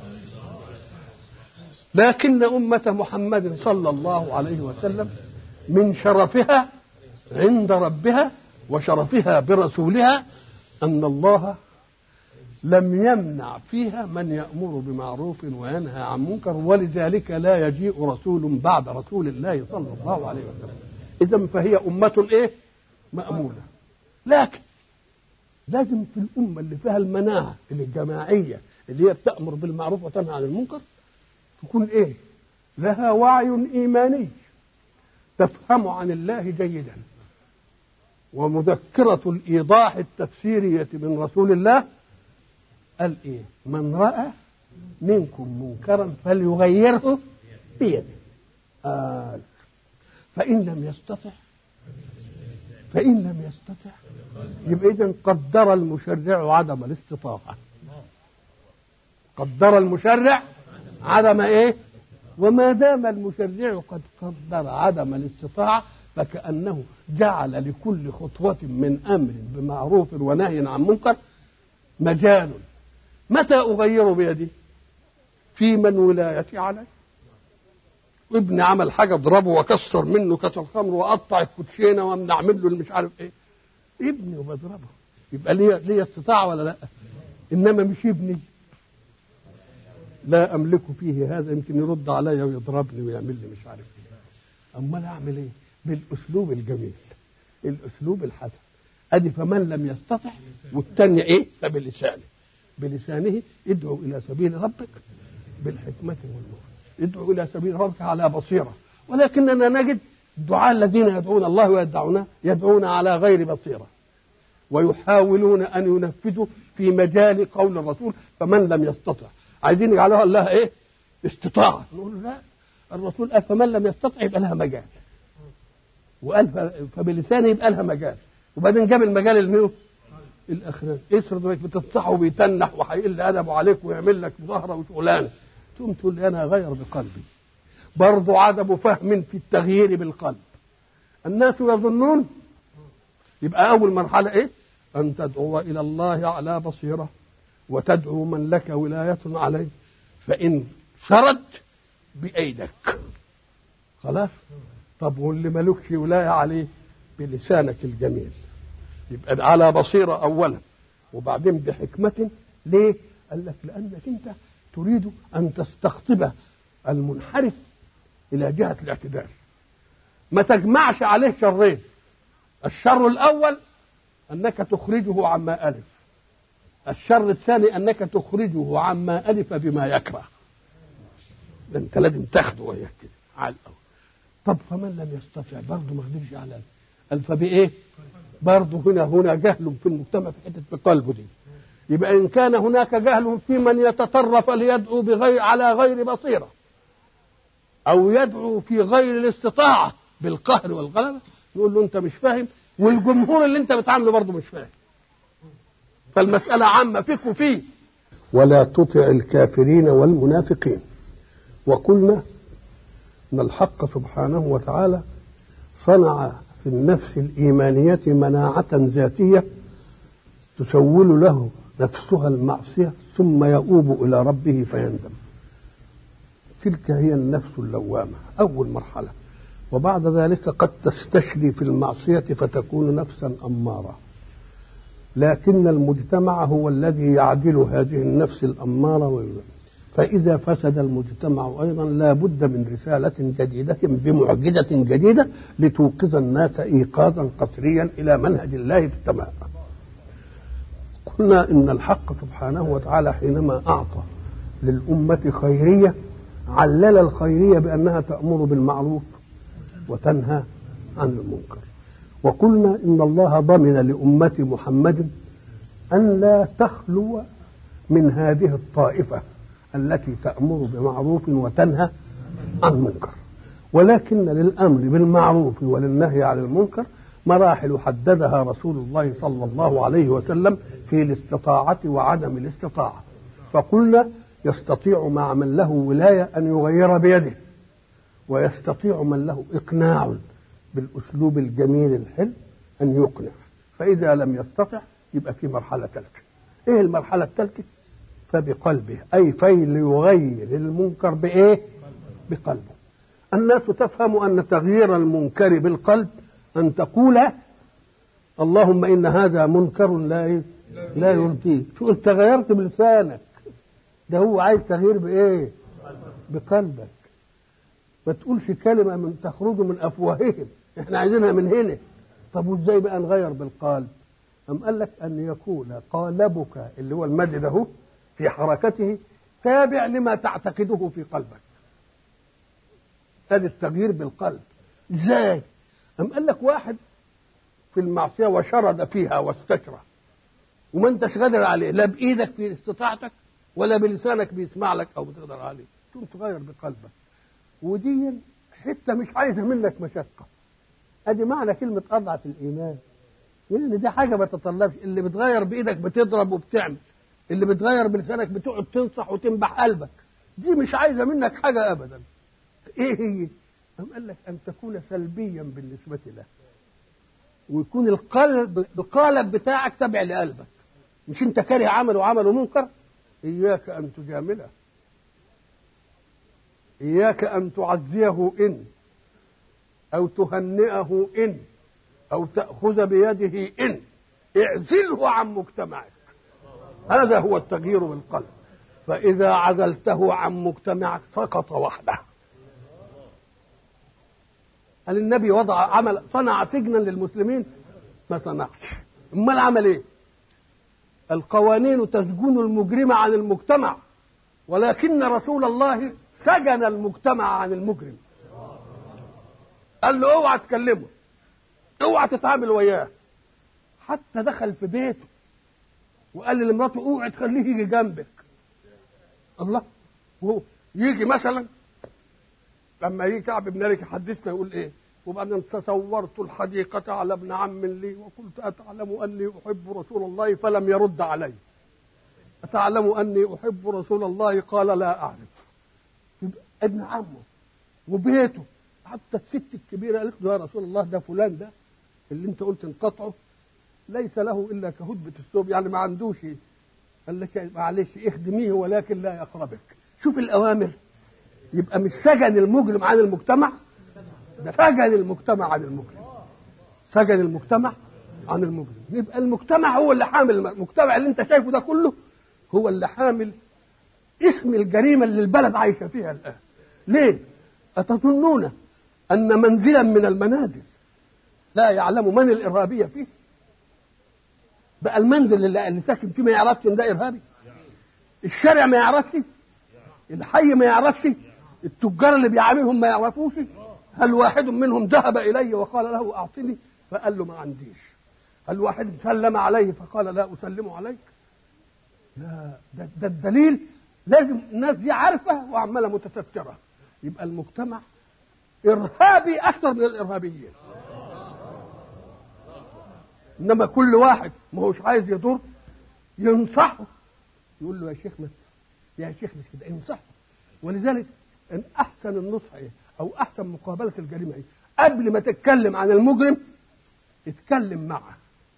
لكن أمة محمد صلى الله عليه وسلم من شرفها عند ربها وشرفها برسولها أن الله لم يمنع فيها من يأمر بمعروف وينهى عن منكر ولذلك لا يجيء رسول بعد رسول الله صلى الله عليه وسلم إذا فهي أمة إيه؟ مأمونة لكن لازم في الأمة اللي فيها المناعة الجماعية اللي هي بتأمر بالمعروف وتنهى عن المنكر تكون ايه لها وعي ايماني تفهم عن الله جيدا ومذكرة الإيضاح التفسيرية من رسول الله قال إيه من رأى منكم منكرا فليغيره بيده آه فإن لم يستطع فإن لم يستطع يبقى إذا قدر المشرع عدم الاستطاعة قدر المشرع عدم ايه وما دام المشرع قد قدر عدم الاستطاعة فكأنه جعل لكل خطوة من أمر بمعروف ونهي عن منكر مجال متى أغير بيدي في من ولايتي علي ابني عمل حاجة اضربه واكسر منه كاس الخمر واقطع الكوتشينة وامنع له مش عارف ايه ابني وبضربه يبقى ليه ليه استطاعة ولا لا انما مش ابني لا املك فيه هذا يمكن يرد عليا ويضربني ويعمل لي مش عارف ايه امال اعمل ايه بالاسلوب الجميل الاسلوب الحسن ادي فمن لم يستطع والثاني ايه فبلسانه بلسانه ادعو الى سبيل ربك بالحكمه والموعظه ادعو الى سبيل ربك على بصيره ولكننا نجد الدعاء الذين يدعون الله ويدعون يدعون على غير بصيره ويحاولون ان ينفذوا في مجال قول الرسول فمن لم يستطع عايزين يجعلوها الله ايه استطاعه نقول له لا الرسول قال فمن لم يستطع يبقى لها مجال وقال فبلسانه يبقى لها مجال وبعدين جاب المجال المنه الاخراني افرض انك بتنصحه وبيتنح وهيقل ادبه عليك ويعمل لك ظهره وشغلانه تقوم تقول لي انا اغير بقلبي برضه عدم فهم في التغيير بالقلب الناس يظنون يبقى اول مرحله ايه ان تدعو الى الله على بصيره وتدعو من لك ولايه عليه فان شرد بايدك خلاص طب واللي ملوكش ولايه عليه بلسانك الجميل يبقى على بصيره اولا وبعدين بحكمه ليه قال لك لانك انت تريد ان تستقطب المنحرف الى جهه الاعتدال ما تجمعش عليه شرين الشر الاول انك تخرجه عما الف الشر الثاني انك تخرجه عما الف بما يكره ده انت لازم تاخده وياك كده على الاول طب فمن لم يستطع برضه ما قدرش على قال فبايه برضه هنا هنا جهل في المجتمع في حته في قلبه دي يبقى ان كان هناك جهل في من يتطرف ليدعو بغير على غير بصيره او يدعو في غير الاستطاعه بالقهر والغلبه نقول له انت مش فاهم والجمهور اللي انت بتعامله برضه مش فاهم فالمساله عامه فيك وفيه ولا تطع الكافرين والمنافقين وقلنا ان الحق سبحانه وتعالى صنع في النفس الايمانيه مناعه ذاتيه تسول له نفسها المعصيه ثم يؤوب الى ربه فيندم تلك هي النفس اللوامه اول مرحله وبعد ذلك قد تستشري في المعصيه فتكون نفسا اماره لكن المجتمع هو الذي يعدل هذه النفس الاماره فإذا فسد المجتمع أيضا لا بد من رسالة جديدة بمعجزة جديدة لتوقظ الناس إيقاظا قسريا إلى منهج الله في التمام قلنا إن الحق سبحانه وتعالى حينما أعطى للأمة خيرية علل الخيرية بأنها تأمر بالمعروف وتنهى عن المنكر وقلنا إن الله ضمن لأمة محمد أن لا تخلو من هذه الطائفة التي تأمر بمعروف وتنهى عن منكر ولكن للأمر بالمعروف وللنهي عن المنكر مراحل حددها رسول الله صلى الله عليه وسلم في الاستطاعة وعدم الاستطاعة فقلنا يستطيع مع من له ولاية أن يغير بيده ويستطيع من له إقناع بالأسلوب الجميل الحلو أن يقنع فإذا لم يستطع يبقى في مرحلة ثالثة إيه المرحلة الثالثة فبقلبه أي فليغير المنكر بإيه بقلبه الناس تفهم أن تغيير المنكر بالقلب أن تقول اللهم إن هذا منكر لا لا يرضيك شو أنت غيرت بلسانك ده هو عايز تغيير بإيه بقلبك ما تقولش كلمة من تخرج من أفواههم احنا عايزينها من هنا طب وازاي بقى نغير بالقلب أم قال لك أن يكون قالبك اللي هو المد ده في حركته تابع لما تعتقده في قلبك هذا التغيير بالقلب ازاي أم قال لك واحد في المعصية وشرد فيها واستشرى وما انتش قادر عليه لا بإيدك في استطاعتك ولا بلسانك بيسمع لك أو بتقدر عليه تقوم تغير بقلبك ودي حتة مش عايزة منك مشقة ادي معنى كلمة أضعف الإيمان لأن دي حاجة ما تطلبش اللي بتغير بإيدك بتضرب وبتعمل اللي بتغير بلسانك بتقعد تنصح وتنبح قلبك دي مش عايزة منك حاجة أبدا إيه هي؟ أم قال لك أن تكون سلبيا بالنسبة له ويكون القلب القالب بتاعك تابع لقلبك مش انت كاره عمل وعمل منكر اياك ان تجامله اياك ان تعزيه ان او تهنئه ان او تاخذ بيده ان اعزله عن مجتمعك هذا هو التغيير بالقلب فاذا عزلته عن مجتمعك سقط وحده هل النبي وضع عمل صنع سجنا للمسلمين ما صنعش امال عمل ايه القوانين تسجن المجرم عن المجتمع ولكن رسول الله سجن المجتمع عن المجرم قال له اوعى تكلمه اوعى تتعامل وياه حتى دخل في بيته وقال لمراته اوعى تخليه يجي جنبك الله وهو يجي مثلا لما يجي كعب بن مالك يحدثنا يقول ايه وبعدين تصورت الحديقة على ابن عم لي وقلت أتعلم أني أحب رسول الله فلم يرد علي أتعلم أني أحب رسول الله قال لا أعرف ابن عمه وبيته حتى الست الكبيرة قالت له يا رسول الله ده فلان ده اللي انت قلت انقطعه ليس له إلا كهدبة الثوب يعني ما عندوش قال لك معلش اخدميه ولكن لا يقربك شوف الأوامر يبقى مش سجن المجرم عن المجتمع ده سجن المجتمع عن المجرم سجن المجتمع عن المجرم يبقى المجتمع هو اللي حامل المجتمع اللي انت شايفه ده كله هو اللي حامل اسم الجريمة اللي البلد عايشة فيها الآن ليه أتظنون أن منزلا من المنازل لا يعلم من الإرهابية فيه بقى المنزل اللي, اللي ساكن فيه ما يعرفش ان ده إرهابي الشارع ما يعرفش الحي ما يعرفش التجار اللي بيعاملهم ما يعرفوش هل واحد منهم ذهب إلي وقال له أعطني فقال له ما عنديش هل واحد سلم عليه فقال لا أسلم عليك لا ده, ده الدليل لازم الناس دي عارفة وعمالة متسترة يبقى المجتمع إرهابي أكثر من الإرهابيين إنما كل واحد ما هوش عايز يضر ينصحه يقول له يا شيخ مت يا شيخ مش كده ينصحه ولذلك ان احسن النصح ايه او احسن مقابله الجريمه ايه قبل ما تتكلم عن المجرم اتكلم معه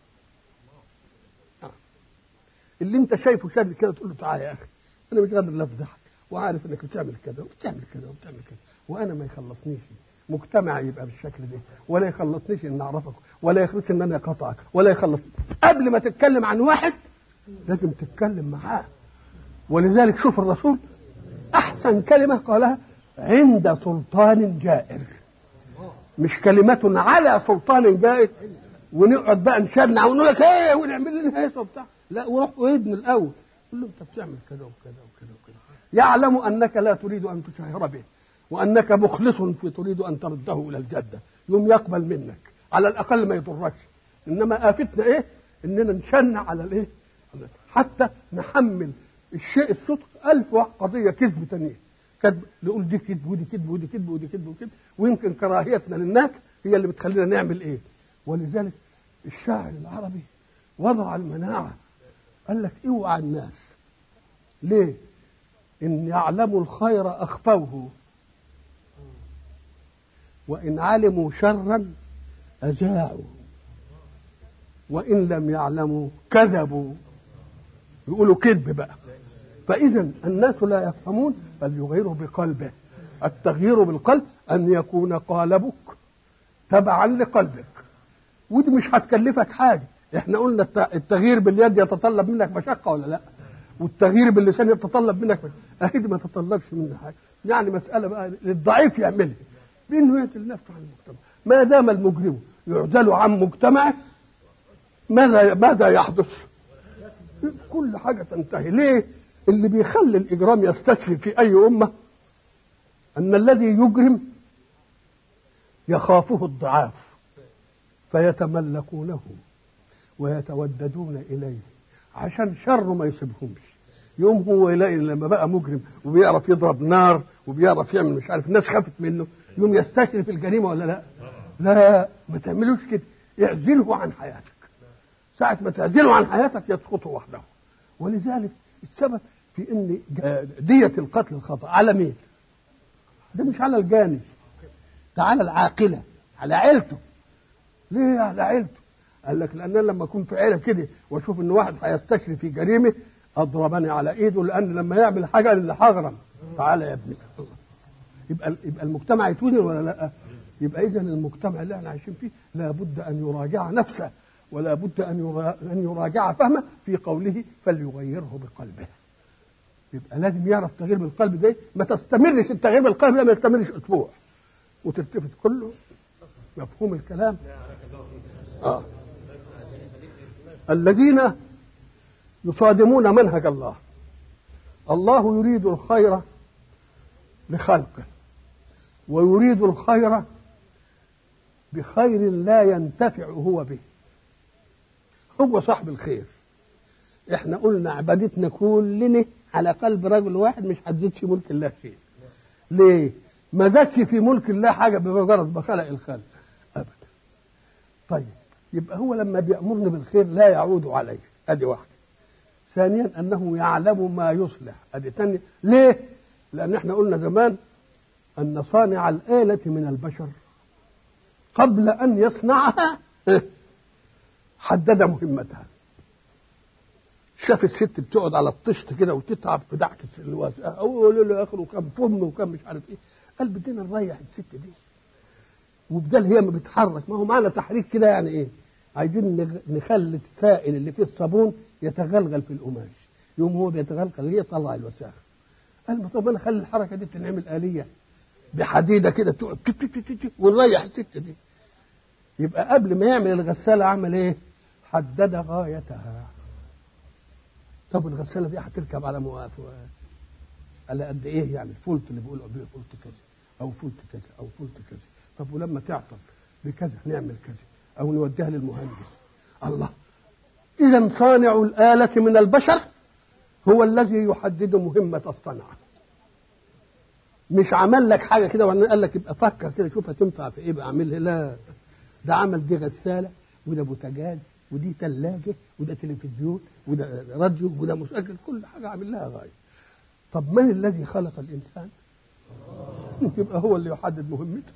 آه. اللي انت شايفه شاد كده تقول له تعالى يا اخي انا مش قادر افضحك وعارف انك بتعمل كذا وبتعمل كذا وبتعمل كذا وانا ما يخلصنيش مجتمع يبقى بالشكل ده ولا يخلصنيش ان اعرفك ولا يخلص ان انا اقاطعك ولا يخلص قبل ما تتكلم عن واحد لازم تتكلم معاه ولذلك شوف الرسول احسن كلمه قالها عند سلطان جائر مش كلمة على سلطان جائر ونقعد بقى نشنع ونقول لك ايه ونعمل لنا هيصه وبتاع لا وروح ويدن الاول قول له انت بتعمل كذا وكذا وكذا وكذا يعلم انك لا تريد ان تشهر به وانك مخلص في تريد ان ترده الى الجده يوم يقبل منك على الاقل ما يضركش انما افتنا ايه اننا نشنع على الايه حتى نحمل الشيء الصدق ألف قضية كذب تانية كذب نقول دي كذب ودي كذب ودي كذب ودي كذب وكذب ويمكن كراهيتنا للناس هي اللي بتخلينا نعمل ايه ولذلك الشاعر العربي وضع المناعة قال لك اوعى الناس ليه ان يعلموا الخير اخفوه وان علموا شرا اجاعوا وان لم يعلموا كذبوا يقولوا كذب بقى فإذا الناس لا يفهمون بل يغيروا بقلبه التغيير بالقلب أن يكون قالبك تبعا لقلبك ودي مش هتكلفك حاجة احنا قلنا التغيير باليد يتطلب منك مشقة ولا لا والتغيير باللسان يتطلب منك أكيد ما تطلبش منك حاجة يعني مسألة بقى للضعيف يعملها بأنه يعدل نفسه عن المجتمع ما دام المجرم يعزل عن مجتمعه ماذا ماذا يحدث؟ كل حاجة تنتهي ليه اللي بيخلي الإجرام يستشري في أي أمة أن الذي يجرم يخافه الضعاف فيتملكونه ويتوددون إليه عشان شره ما يصيبهمش يوم هو يلاقي لما بقى مجرم وبيعرف يضرب نار وبيعرف يعمل مش عارف الناس خافت منه يوم يستشري في الجريمه ولا لا؟ لا ما تعملوش كده اعزله عن حياتك ساعة ما تعزله عن حياتك يسقط وحده ولذلك السبب في ان دية القتل الخطأ على مين؟ ده مش على الجاني ده على العاقلة على عيلته ليه على عيلته؟ قال لك لان لما اكون في عيله كده واشوف ان واحد هيستشري في جريمه اضربني على ايده لان لما يعمل حاجه اللي هغرم تعالى يا ابني يبقى يبقى المجتمع يتوزن ولا لا؟ يبقى اذا المجتمع اللي احنا عايشين فيه لابد ان يراجع نفسه ولا بد ان ان يراجع فهمه في قوله فليغيره بقلبه يبقى لازم يعرف تغيير بالقلب ده ما تستمرش التغيير بالقلب ده ما يستمرش اسبوع وتلتفت كله مفهوم الكلام اه الذين يصادمون منهج الله الله يريد الخير لخلقه ويريد الخير بخير لا ينتفع هو به هو صاحب الخير احنا قلنا عبادتنا كلنا على قلب رجل واحد مش هتزيدش ملك الله شيء ليه ما زادش في ملك الله حاجه بمجرد ما خلق الخلق ابدا طيب يبقى هو لما بيامرني بالخير لا يعود عليه ادي واحده ثانيا انه يعلم ما يصلح ادي ثانيه ليه لان احنا قلنا زمان ان صانع الاله من البشر قبل ان يصنعها حدد مهمتها شاف الست بتقعد على الطشت كده وتتعب في دعكه الواس اول له اخره كم فم وكم مش عارف ايه قال بدنا نريح الست دي وبدل هي ما بتحرك ما هو معنى تحريك كده يعني ايه عايزين نخلي السائل اللي فيه الصابون يتغلغل في القماش يوم هو بيتغلغل هي طلع الوساخه قال ما طب انا اخلي الحركه دي تنعمل اليه بحديده كده تقعد ونريح الست دي يبقى قبل ما يعمل الغساله عمل ايه؟ حدد غايتها طب الغساله دي هتركب على مواقف على قد ايه يعني الفولت اللي بيقولوا بيه فولت كذا او فولت كذا او فولت كذا طب ولما تعطل بكذا نعمل كذا او نوديها للمهندس الله اذا صانع الاله من البشر هو الذي يحدد مهمه الصنعه مش عمل لك حاجه كده وبعدين قال لك يبقى فكر كده شوف هتنفع في ايه بقى اعملها لا ده عمل دي غساله وده بوتاجاز ودي ثلاجه وده تلفزيون وده راديو وده مسجل كل حاجه عامل لها غايه طب من الذي خلق الانسان يبقى هو اللي يحدد مهمته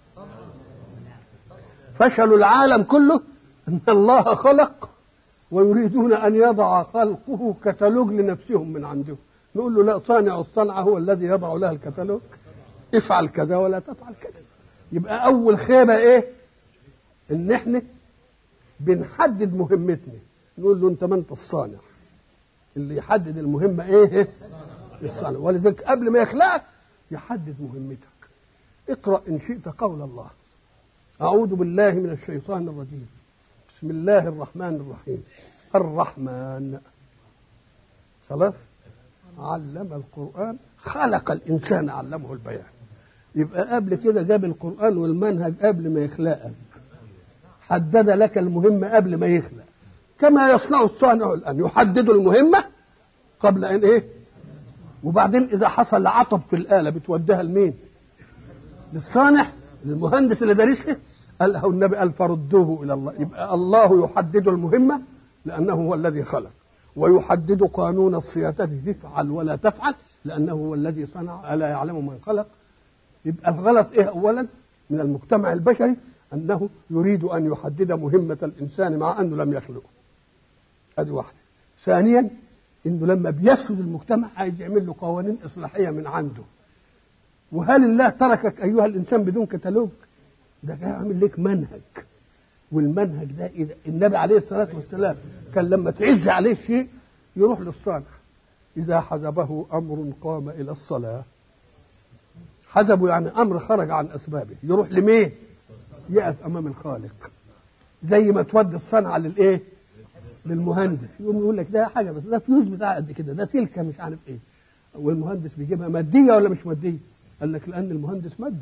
فشل العالم كله ان الله خلق ويريدون ان يضع خلقه كتالوج لنفسهم من عندهم نقول له لا صانع الصنعه هو الذي يضع لها الكتالوج افعل كذا ولا تفعل كذا يبقى اول خيبه ايه ان احنا بنحدد مهمتنا نقول له انت ما انت الصانع اللي يحدد المهمه ايه الصانع ولذلك قبل ما يخلقك يحدد مهمتك اقرا ان شئت قول الله اعوذ بالله من الشيطان الرجيم بسم الله الرحمن الرحيم الرحمن خلاص علم القرآن خلق الإنسان علمه البيان يبقى قبل كده جاب القرآن والمنهج قبل ما يخلقك حدد لك المهمة قبل ما يخلق كما يصنع الصانع الآن يحدد المهمة قبل أن إيه وبعدين إذا حصل عطب في الآلة بتوديها لمين للصانع للمهندس اللي دارسها قال له النبي قال فردوه إلى الله يبقى الله يحدد المهمة لأنه هو الذي خلق ويحدد قانون الصيانة تفعل ولا تفعل لأنه هو الذي صنع ألا يعلم من خلق يبقى الغلط إيه أولا من المجتمع البشري أنه يريد أن يحدد مهمة الإنسان مع أنه لم يخلقه هذه واحدة ثانيا أنه لما بيسود المجتمع عايز يعمل له قوانين إصلاحية من عنده وهل الله تركك أيها الإنسان بدون كتالوج ده كان عامل لك منهج والمنهج ده إذا النبي عليه الصلاة والسلام كان لما تعز عليه شيء يروح للصانع إذا حجبه أمر قام إلى الصلاة حجبه يعني أمر خرج عن أسبابه يروح لمين؟ يقف أمام الخالق زي ما تودي الصنعة للإيه؟ للمهندس يقوم يقول لك ده حاجة بس ده فيوز بتاع قد كده ده سلكة مش عارف إيه والمهندس بيجيبها مادية ولا مش مادية؟ قال لك لأن المهندس مادي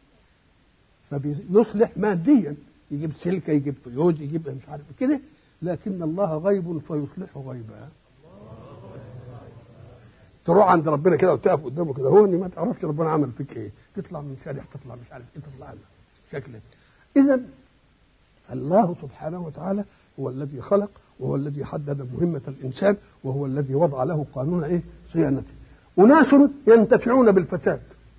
فبيصلح ماديا يجيب سلكة يجيب فيوز يجيب مش عارف كده لكن الله غيب فيصلح غيبا تروح عند ربنا كده وتقف قدامه كده هو ما تعرفش ربنا عمل فيك ايه تطلع من شارع تطلع مش عارف ايه تطلع شكله اذا الله سبحانه وتعالى هو الذي خلق وهو الذي حدد مهمة الإنسان وهو الذي وضع له قانون إيه؟ صيانته. أناس ينتفعون بالفساد.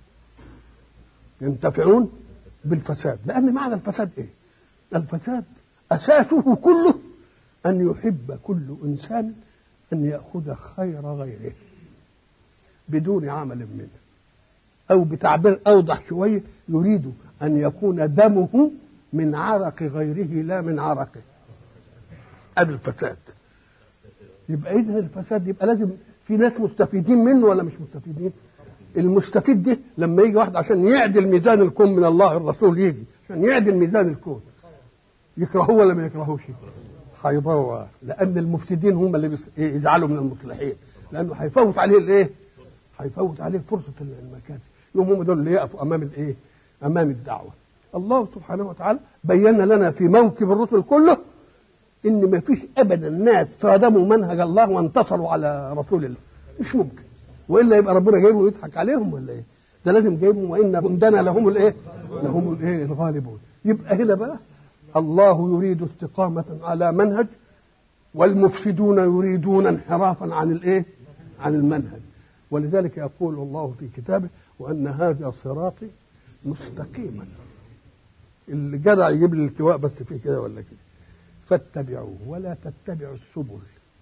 ينتفعون بالفساد، لأن معنى الفساد إيه؟ الفساد أساسه كله أن يحب كل إنسان أن يأخذ خير غيره بدون عمل منه أو بتعبير أوضح شوية يريد أن يكون دمه من عرق غيره لا من عرقه هذا الفساد يبقى إذا الفساد يبقى لازم في ناس مستفيدين منه ولا مش مستفيدين المستفيد ده لما يجي واحد عشان يعدل ميزان الكون من الله الرسول يجي عشان يعدل ميزان الكون يكرهوه ولا ما يكرهوش هيضوى لان المفسدين هم اللي بيص- إيه يزعلوا من المصلحين لانه هيفوت عليه الايه؟ هيفوت عليه فرصه المكان يوم هم دول اللي يقفوا امام الايه؟ امام الدعوه الله سبحانه وتعالى بين لنا في موكب الرسل كله ان ما فيش ابدا ناس صادموا منهج الله وانتصروا على رسول الله مش ممكن والا يبقى ربنا جايبهم ويضحك عليهم ولا ايه ده لازم جايبهم وان جندنا لهم الايه لهم الايه الغالبون يبقى هنا بقى الله يريد استقامة على منهج والمفسدون يريدون انحرافا عن الايه عن المنهج ولذلك يقول الله في كتابه وان هذا صراطي مستقيما اللي جدع يجيب لي الالتواء بس في كده ولا كده فاتبعوه ولا تتبعوا السبل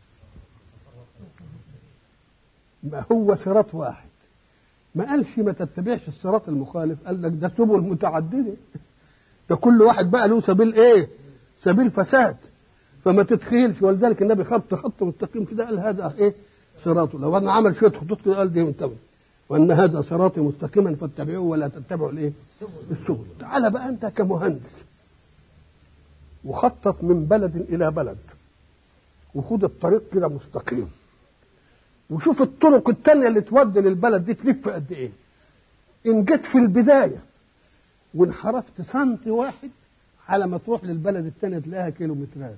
ما هو صراط واحد ما قالش ما تتبعش الصراط المخالف قال لك ده سبل متعدده ده كل واحد بقى له سبيل ايه سبيل فساد فما تتخيلش ولذلك النبي خط خط مستقيم كده قال هذا ايه صراطه لو انا عمل شويه خطوط كده قال دي انتبه وان هذا صراطي مستقيما فاتبعوه ولا تتبعوا الايه السبل تعال بقى انت كمهندس وخطط من بلد الى بلد وخد الطريق كده مستقيم وشوف الطرق التانية اللي تودي للبلد دي تلف قد ايه ان جيت في البدايه وانحرفت سنتي واحد على ما تروح للبلد التانية تلاقيها كيلومترات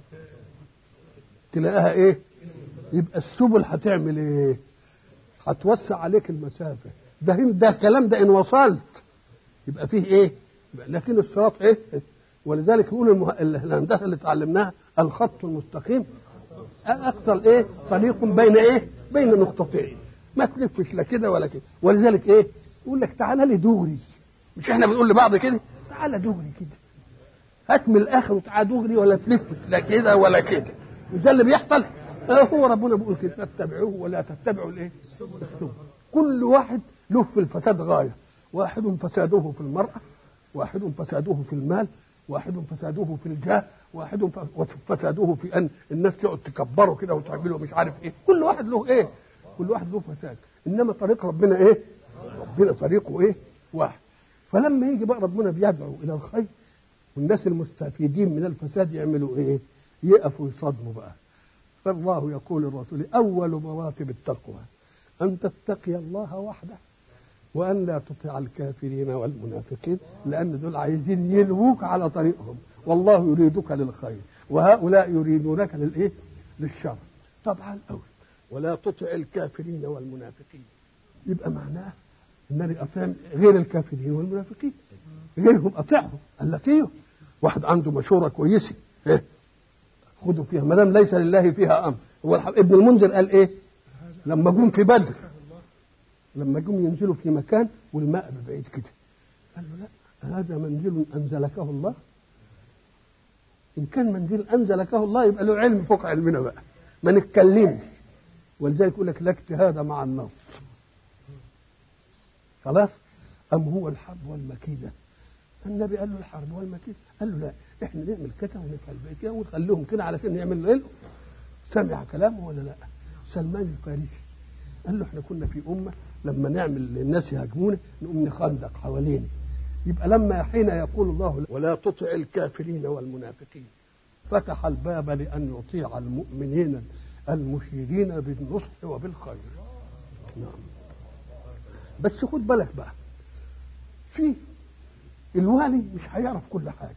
تلاقيها ايه يبقى السبل هتعمل ايه هتوسع عليك المسافة ده هم- ده الكلام ده ان وصلت يبقى فيه ايه لكن الصراط ايه ولذلك يقول المه... الهندسه اللي اتعلمناها الخط المستقيم اكثر ايه طريق بين ايه بين نقطتين ما تلفش لا كده ولا كده ولذلك ايه يقول لك تعالى لي دغري مش احنا بنقول لبعض كده تعالى دغري كده هات من الاخر وتعالى دغري ولا تلفش لا كده ولا كده مش ده اللي بيحصل آه هو ربنا بيقول كده فاتبعوه ولا تتبعوا الايه السبل كل واحد له في الفساد غايه واحد فساده في المراه واحد فساده في المال واحد فساده في الجاه واحد ف- فساده في ان الناس تقعد تكبره كده وتعمله مش عارف ايه كل واحد له ايه كل واحد له فساد انما طريق ربنا ايه ربنا طريقه ايه واحد فلما يجي بقى ربنا بيدعو الى الخير والناس المستفيدين من الفساد يعملوا ايه يقفوا يصدموا بقى فالله يقول للرسول اول مراتب التقوى ان تتقي الله وحده وان لا تطع الكافرين والمنافقين لان دول عايزين يلووك على طريقهم والله يريدك للخير وهؤلاء يريدونك للايه للشر طبعا قوي ولا تطع الكافرين والمنافقين يبقى معناه انني اطيع غير الكافرين والمنافقين غيرهم اطيعهم التي واحد عنده مشوره كويسه إيه؟ خذوا فيها ما دام ليس لله فيها امر هو الح- ابن المنذر قال ايه لما جم في بدر لما جم ينزلوا في مكان والماء بعيد كده قال له لا هذا منزل انزلكه الله ان كان منزل انزلكه الله يبقى له علم فوق علمنا بقى ما نتكلمش ولذلك يقول لك لا اجتهاد مع النص خلاص ام هو الحرب والمكيده النبي قال له الحرب والمكيده قال له لا احنا نعمل كده ونفعل كده ونخليهم كده علشان يعملوا ايه سمع كلامه ولا لا سلمان الفارسي قال له احنا كنا في امه لما نعمل الناس يهاجمونا نقوم نخندق حوالينا يبقى لما حين يقول الله ولا تطع الكافرين والمنافقين فتح الباب لان يطيع المؤمنين المشيرين بالنصح وبالخير نعم بس خد بالك بقى في الوالي مش هيعرف كل حاجه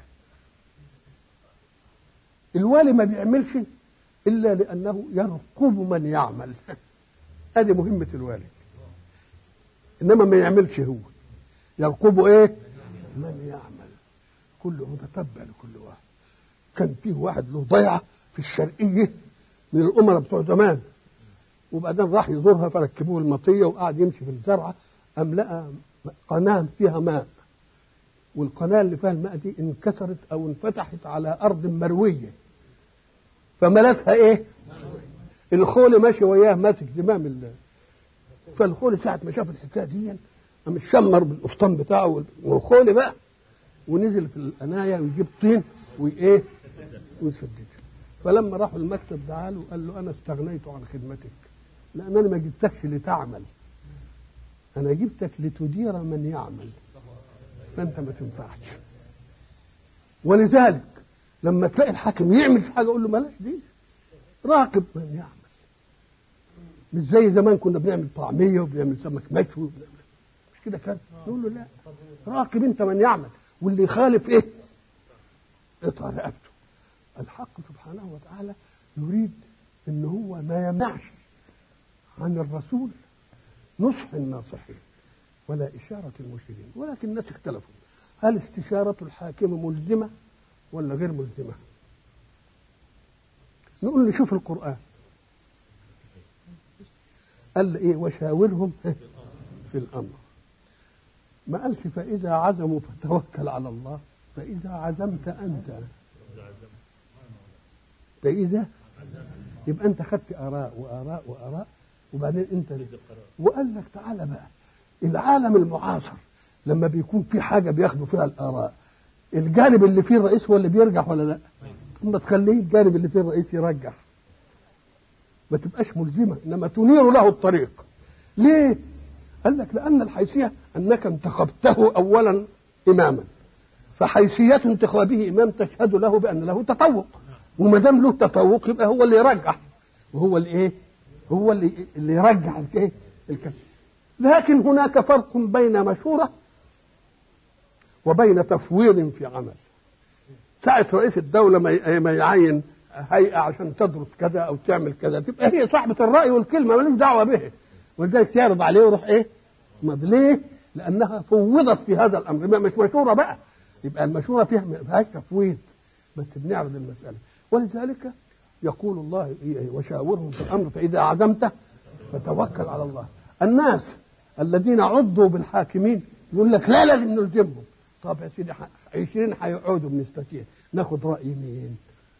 الوالي ما بيعملش الا لانه يرقب من يعمل هذه مهمه الوالي انما ما يعملش هو يرقب ايه من يعمل كله متتبع لكل واحد كان فيه واحد له ضيعه في الشرقيه من الامراء بتوع زمان وبعدين راح يزورها فركبوه المطيه وقعد يمشي في الزرعه قام لقى قناه فيها ماء والقناه اللي فيها الماء دي انكسرت او انفتحت على ارض مرويه فملتها ايه؟ الخول ماشي وياه ماسك زمام ال فالخول ساعة ما شاف الحكاية دي قام شمر بالقفطان بتاعه والخول بقى ونزل في القناية ويجيب طين وايه؟ ويسددها فلما راحوا المكتب دعا له قال له انا استغنيت عن خدمتك لان انا ما جبتكش لتعمل انا جبتك لتدير من يعمل فانت ما تنفعش ولذلك لما تلاقي الحاكم يعمل في حاجه قول له بلاش دي راقب من يعمل مش زي زمان كنا بنعمل طعميه وبنعمل سمك مشوي وبنعمل مش كده كان نقول له لا راقب انت من يعمل واللي يخالف ايه اقطع رقبته الحق سبحانه وتعالى يريد ان هو ما يمنعش عن الرسول نصح الناصحين ولا إشارة المرشدين ولكن الناس اختلفوا هل استشارة الحاكم ملزمة ولا غير ملزمة نقول نشوف القرآن قال ايه وشاورهم في الامر ما قالش فاذا عزموا فتوكل على الله فاذا عزمت انت فاذا يبقى انت خدت اراء واراء واراء وبعدين انت وقال لك تعالى بقى العالم المعاصر لما بيكون في حاجه بياخدوا فيها الاراء الجانب اللي فيه الرئيس هو اللي بيرجح ولا لا؟ ثم تخليه الجانب اللي فيه الرئيس يرجح ما تبقاش ملزمة إنما تنير له الطريق ليه؟ قال لك لأن الحيثية أنك انتخبته أولا إماما فحيثية انتخابه إمام تشهد له بأن له تفوق وما دام له تفوق يبقى هو اللي يرجح وهو اللي إيه؟ هو اللي اللي يرجح الإيه؟ الكلام لكن هناك فرق بين مشورة وبين تفويض في عمل ساعة رئيس الدولة ما يعين هيئة عشان تدرس كذا أو تعمل كذا تبقى هي صاحبة الرأي والكلمة مالوش دعوة به ولذلك يعرض عليه ويروح إيه؟ ما ليه؟ لأنها فوضت في هذا الأمر يبقى مش مشورة بقى يبقى المشورة فيها ما فيهاش تفويض بس بنعرض المسألة ولذلك يقول الله وشاورهم في الأمر فإذا عزمت فتوكل على الله الناس الذين عضوا بالحاكمين يقول لك لا لازم نلزمهم طب يا سيدي 20 هيقعدوا بنستطيع ناخد رأي مين؟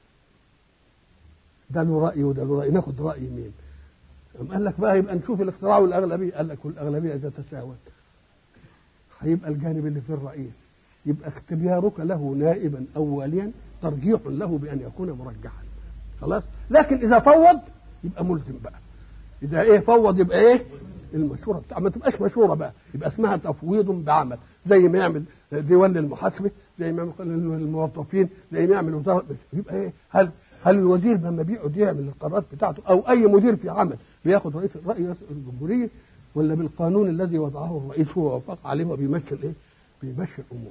ده له رأي وده له رأي ناخد رأي مين؟ قال لك بقى يبقى نشوف الاختراع والأغلبية قال لك والأغلبية إذا تساوت هيبقى الجانب اللي فيه الرئيس يبقى اختيارك له نائبا أوليا ترجيح له بأن يكون مرجحا خلاص لكن إذا فوض يبقى ملزم بقى إذا إيه فوض يبقى إيه المشورة بتاع ما تبقاش مشورة بقى يبقى اسمها تفويض بعمل زي ما يعمل ديوان للمحاسبة زي ما يعمل الموظفين زي ما يعمل وزارة يبقى إيه هل هل الوزير لما بيقعد يعمل القرارات بتاعته او اي مدير في عمل بياخد رئيس الراي الجمهوريه ولا بالقانون الذي وضعه الرئيس هو وافق عليه وبيمشي الايه؟ بيمشي الامور.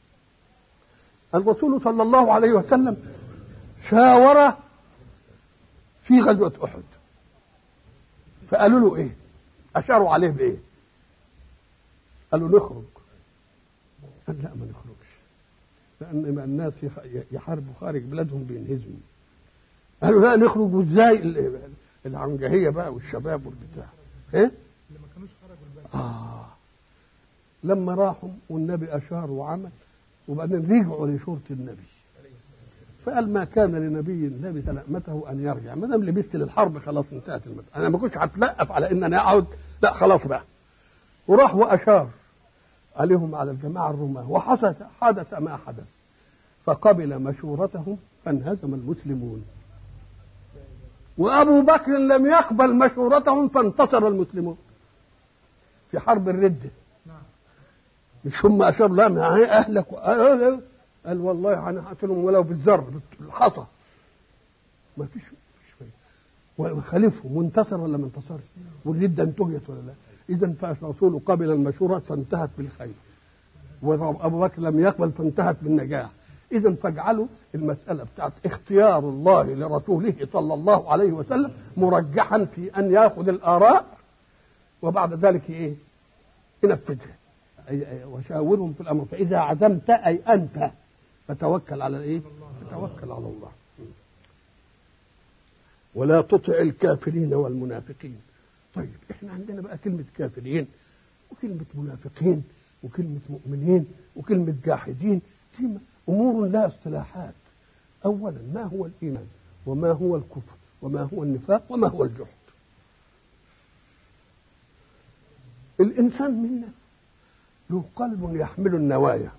الرسول صلى الله عليه وسلم شاور في غزوه احد. فقالوا له ايه؟ اشاروا عليه بايه؟ قالوا نخرج. قال لا ما نخرجش. لان الناس يحاربوا خارج بلادهم بينهزموا. قالوا لا نخرج وازاي العنجهيه بقى والشباب والبتاع ايه اللي ما كانوش خرجوا البلد اه لما راحوا والنبي اشار وعمل وبعدين رجعوا لشورة النبي فقال ما كان لنبي لبس لأمته ان يرجع ما دام لبست للحرب خلاص انتهت المساله انا ما كنتش هتلقف على ان انا اقعد لا خلاص بقى وراح واشار عليهم على الجماعه الرماه وحدث حدث ما حدث فقبل مشورتهم فانهزم المسلمون وابو بكر لم يقبل مشورتهم فانتصر المسلمون في حرب الرده نعم مش هم اشاروا لا ما هي اهلك قال, قال والله انا هقتلهم ولو بالذر بالحصى ما فيش فيش فايده وخالفهم وانتصر ولا ما انتصرش والرده انتهيت ولا لا اذا فالرسول قبل المشوره فانتهت بالخير وابو بكر لم يقبل فانتهت بالنجاح اذا فاجعلوا المساله بتاعت اختيار الله لرسوله صلى الله عليه وسلم مرجحا في ان ياخذ الاراء وبعد ذلك ايه ينفذها أي أي وشاورهم في الامر فاذا عزمت اي انت فتوكل على الايه فتوكل على الله ولا تطع الكافرين والمنافقين طيب احنا عندنا بقى كلمه كافرين وكلمه منافقين وكلمه مؤمنين وكلمه جاحدين دي امور لها اصطلاحات اولا ما هو الايمان وما هو الكفر وما هو النفاق وما هو الجحد الانسان منا له قلب يحمل النوايا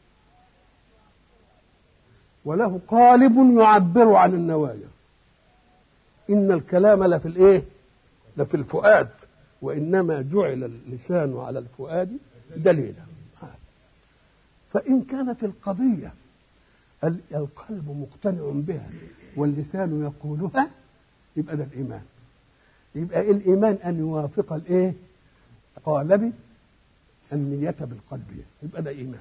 وله قالب يعبر عن النوايا ان الكلام لفي الايه لفي الفؤاد وانما جعل اللسان على الفؤاد دليلا فان كانت القضيه ال- القلب مقتنع بها واللسان يقولها يبقى ده الإيمان يبقى الإيمان أن يوافق الإيه؟ قالبي النية بالقلب يبقى ده إيمان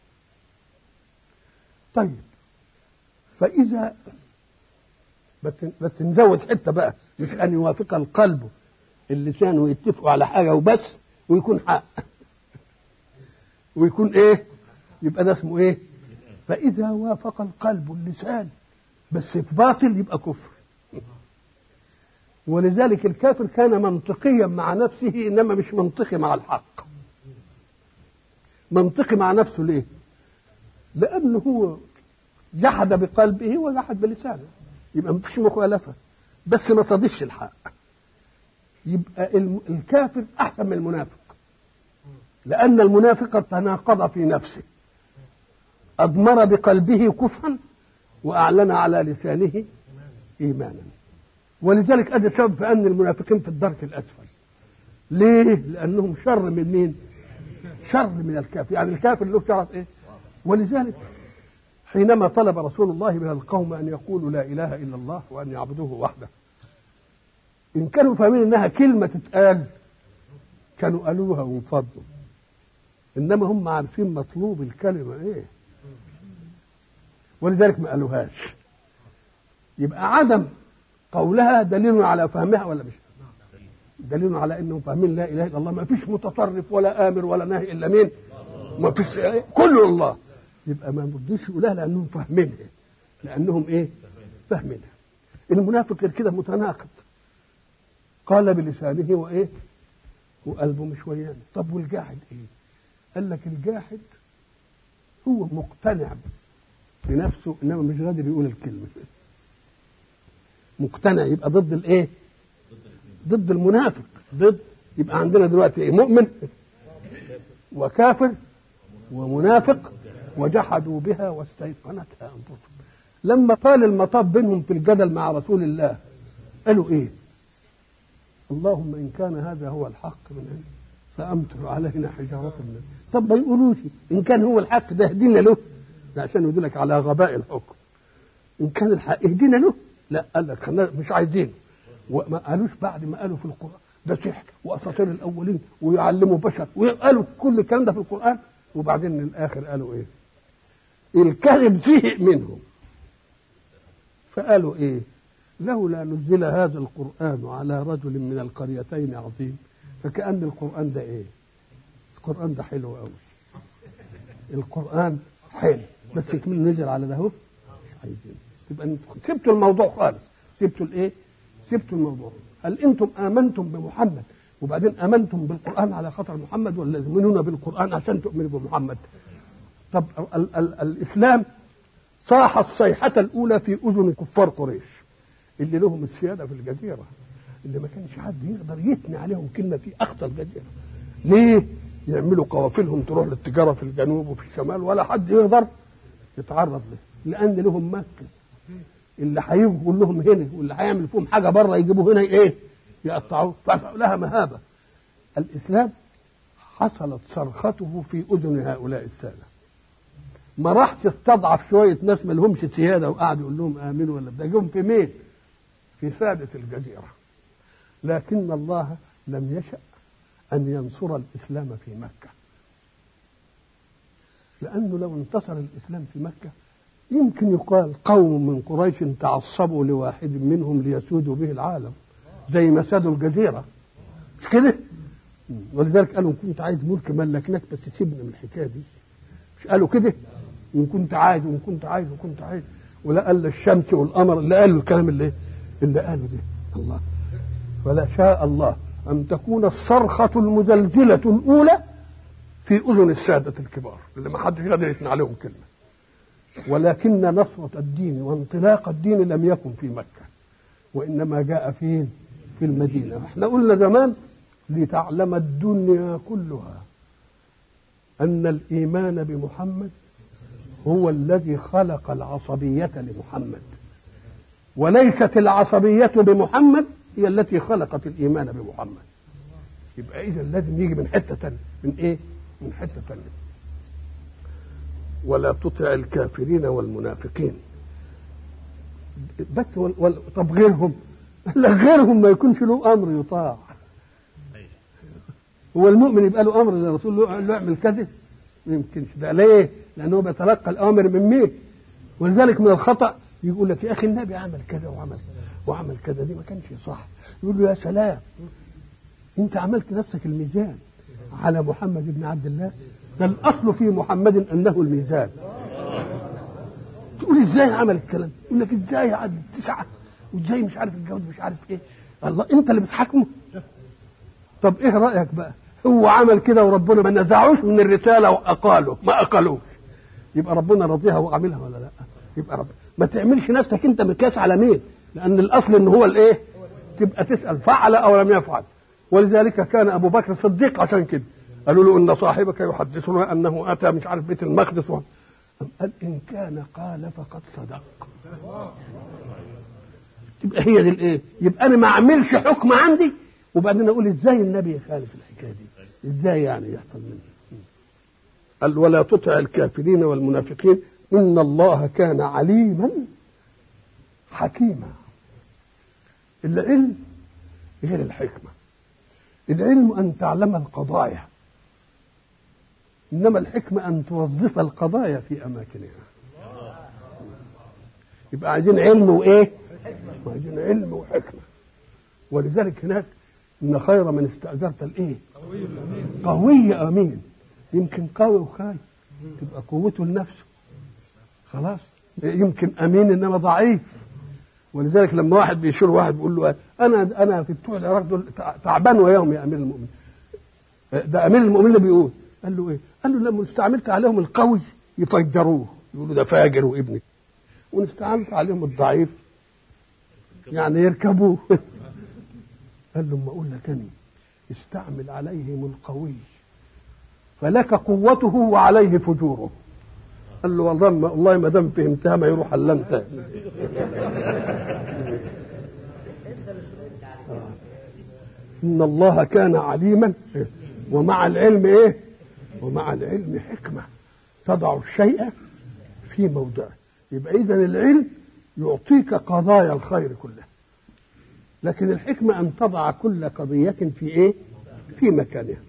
طيب فإذا بس بس نزود حتة بقى مش أن يوافق القلب اللسان ويتفقوا على حاجة وبس ويكون حق ويكون إيه؟ يبقى ده اسمه إيه؟ فإذا وافق القلب اللسان بس في باطل يبقى كفر ولذلك الكافر كان منطقيا مع نفسه انما مش منطقي مع الحق منطقي مع نفسه ليه لانه هو جحد بقلبه وجحد بلسانه يبقى مفيش مخالفه بس ما صادفش الحق يبقى الم- الكافر احسن من المنافق لان المنافق تناقض في نفسه اضمر بقلبه كفرا واعلن على لسانه ايمانا ولذلك ادي سبب في ان المنافقين في الدرك الاسفل ليه لانهم شر من مين شر من الكافر يعني الكافر له شرف ايه ولذلك حينما طلب رسول الله من القوم ان يقولوا لا اله الا الله وان يعبدوه وحده ان كانوا فاهمين انها كلمه تتقال كانوا قالوها وانفضوا انما هم عارفين مطلوب الكلمه ايه ولذلك ما قالوهاش يبقى عدم قولها دليل على فهمها ولا مش دليل على انهم فاهمين لا اله الا الله ما فيش متطرف ولا امر ولا نهي الا مين ما فيش كله الله يبقى ما بديش يقولها لانهم فاهمينها لانهم ايه فاهمينها المنافق غير كده متناقض قال بلسانه وايه وقلبه مش وياه طب والجاحد ايه قال لك الجاحد هو مقتنع بنفسه انما مش قادر يقول الكلمه مقتنع يبقى ضد الايه ضد المنافق ضد يبقى عندنا دلوقتي ايه مؤمن وكافر ومنافق وجحدوا بها واستيقنتها انفسهم لما طال المطاب بينهم في الجدل مع رسول الله قالوا ايه اللهم ان كان هذا هو الحق من عندك فامطر علينا حجاره من طب ما يقولوش ان كان هو الحق ده اهدينا له ده عشان يدلك على غباء الحكم ان كان الحق اهدينا له لا قال لك خلنا مش عايزينه وما قالوش بعد ما قالوا في القران ده سحر واساطير الاولين ويعلموا بشر وقالوا كل الكلام ده في القران وبعدين من الاخر قالوا ايه الكذب زهق منهم فقالوا ايه لولا نزل هذا القران على رجل من القريتين عظيم فكأن القرآن ده إيه؟ القرآن ده حلو قوي. القرآن حلو بس يكمل نزل على ده هو مش عايزين تبقى انتوا سبتوا الموضوع خالص سبتوا الايه؟ سبتوا الموضوع هل انتم امنتم بمحمد وبعدين امنتم بالقران على خاطر محمد ولا تؤمنون بالقران عشان تؤمنوا بمحمد؟ طب ال- ال- الاسلام صاح الصيحه الاولى في اذن كفار قريش اللي لهم السياده في الجزيره اللي ما كانش حد يقدر يثني عليهم كلمه في اخطر جزيره ليه؟ يعملوا قوافلهم تروح للتجاره في الجنوب وفي الشمال ولا حد يقدر يتعرض له لان لهم مكه اللي هيجوا كلهم هنا واللي هيعمل فيهم حاجه بره يجيبوه هنا ايه؟ يقطعوه فلها مهابه الاسلام حصلت صرخته في اذن هؤلاء الساده ما راحش استضعف شويه ناس ما لهمش سياده وقعد يقول لهم امنوا ولا ده جم في مين؟ في ساده الجزيره لكن الله لم يشأ أن ينصر الإسلام في مكة لأنه لو انتصر الإسلام في مكة يمكن يقال قوم من قريش تعصبوا لواحد منهم ليسودوا به العالم زي ما سادوا الجزيرة مش كده؟ ولذلك قالوا إن كنت عايز ملك ملكناك بس سيبنا من الحكاية دي مش قالوا كده؟ إن كنت عايز وإن كنت عايز وكنت عايز ولا قال الشمس والقمر اللي قالوا الكلام اللي اللي قالوا ده الله فلا شاء الله أن تكون الصرخة المزلزلة الأولى في أذن السادة الكبار اللي ما حدش قادر يثني عليهم كلمة ولكن نصرة الدين وانطلاق الدين لم يكن في مكة وإنما جاء فين في المدينة احنا قلنا زمان لتعلم الدنيا كلها أن الإيمان بمحمد هو الذي خلق العصبية لمحمد وليست العصبية بمحمد هي التي خلقت الإيمان بمحمد يبقى إذا لازم يجي من حتة تانية من إيه؟ من حتة تانية ولا تطع الكافرين والمنافقين بس وال... وال... طب غيرهم لا غيرهم ما يكونش له امر يطاع هو المؤمن يبقى له امر للرسول له له يعمل كذا ما يمكنش ده ليه؟ لانه بيتلقى الاوامر من مين؟ ولذلك من الخطا يقول لك يا اخي النبي عمل كذا وعمل وعمل كذا دي ما كانش صح يقول له يا سلام انت عملت نفسك الميزان على محمد بن عبد الله ده الاصل في محمد انه الميزان تقول ازاي عمل الكلام يقول لك ازاي عدد تسعه وازاي مش عارف الجواز مش عارف ايه الله انت اللي بتحاكمه طب ايه رايك بقى هو عمل كده وربنا ما نزعوش من الرساله واقاله ما اقالوش يبقى ربنا راضيها وعاملها ولا لا يبقى رب ما تعملش نفسك انت مقياس على مين لان الاصل ان هو الايه تبقى تسال فعل او لم يفعل ولذلك كان ابو بكر صديق عشان كده قالوا له ان صاحبك يحدثنا انه اتى مش عارف بيت المقدس و... قال ان كان قال فقد صدق تبقى هي دي الايه يبقى انا ما اعملش حكم عندي وبعدين اقول ازاي النبي يخالف الحكايه دي ازاي يعني يحصل منه قال ولا تطع الكافرين والمنافقين ان الله كان عليما حكيما العلم غير الحكمه العلم ان تعلم القضايا انما الحكمه ان توظف القضايا في اماكنها يبقى عايزين علم وايه عايزين علم وحكمه ولذلك هناك ان خير من استاجرت الايه قوي امين يمكن قوي وخايف تبقى قوته لنفسه خلاص يمكن امين انما ضعيف ولذلك لما واحد بيشير واحد بيقول له انا انا في بتوع العراق دول تعبان وياهم يا امير المؤمنين ده امير المؤمنين اللي بيقول قال له ايه؟ قال له لما استعملت عليهم القوي يفجروه يقولوا ده فاجر وابني واستعملت عليهم الضعيف يعني يركبوه قال له ما اقول لك انا استعمل عليهم القوي فلك قوته وعليه فجوره قال له والله ما والله ما دام فهمتها ما يروح الا انت ان الله كان عليما ومع العلم ايه ومع العلم حكمه تضع الشيء في موضعه يبقى اذا العلم يعطيك قضايا الخير كلها لكن الحكمه ان تضع كل قضيه في ايه في مكانها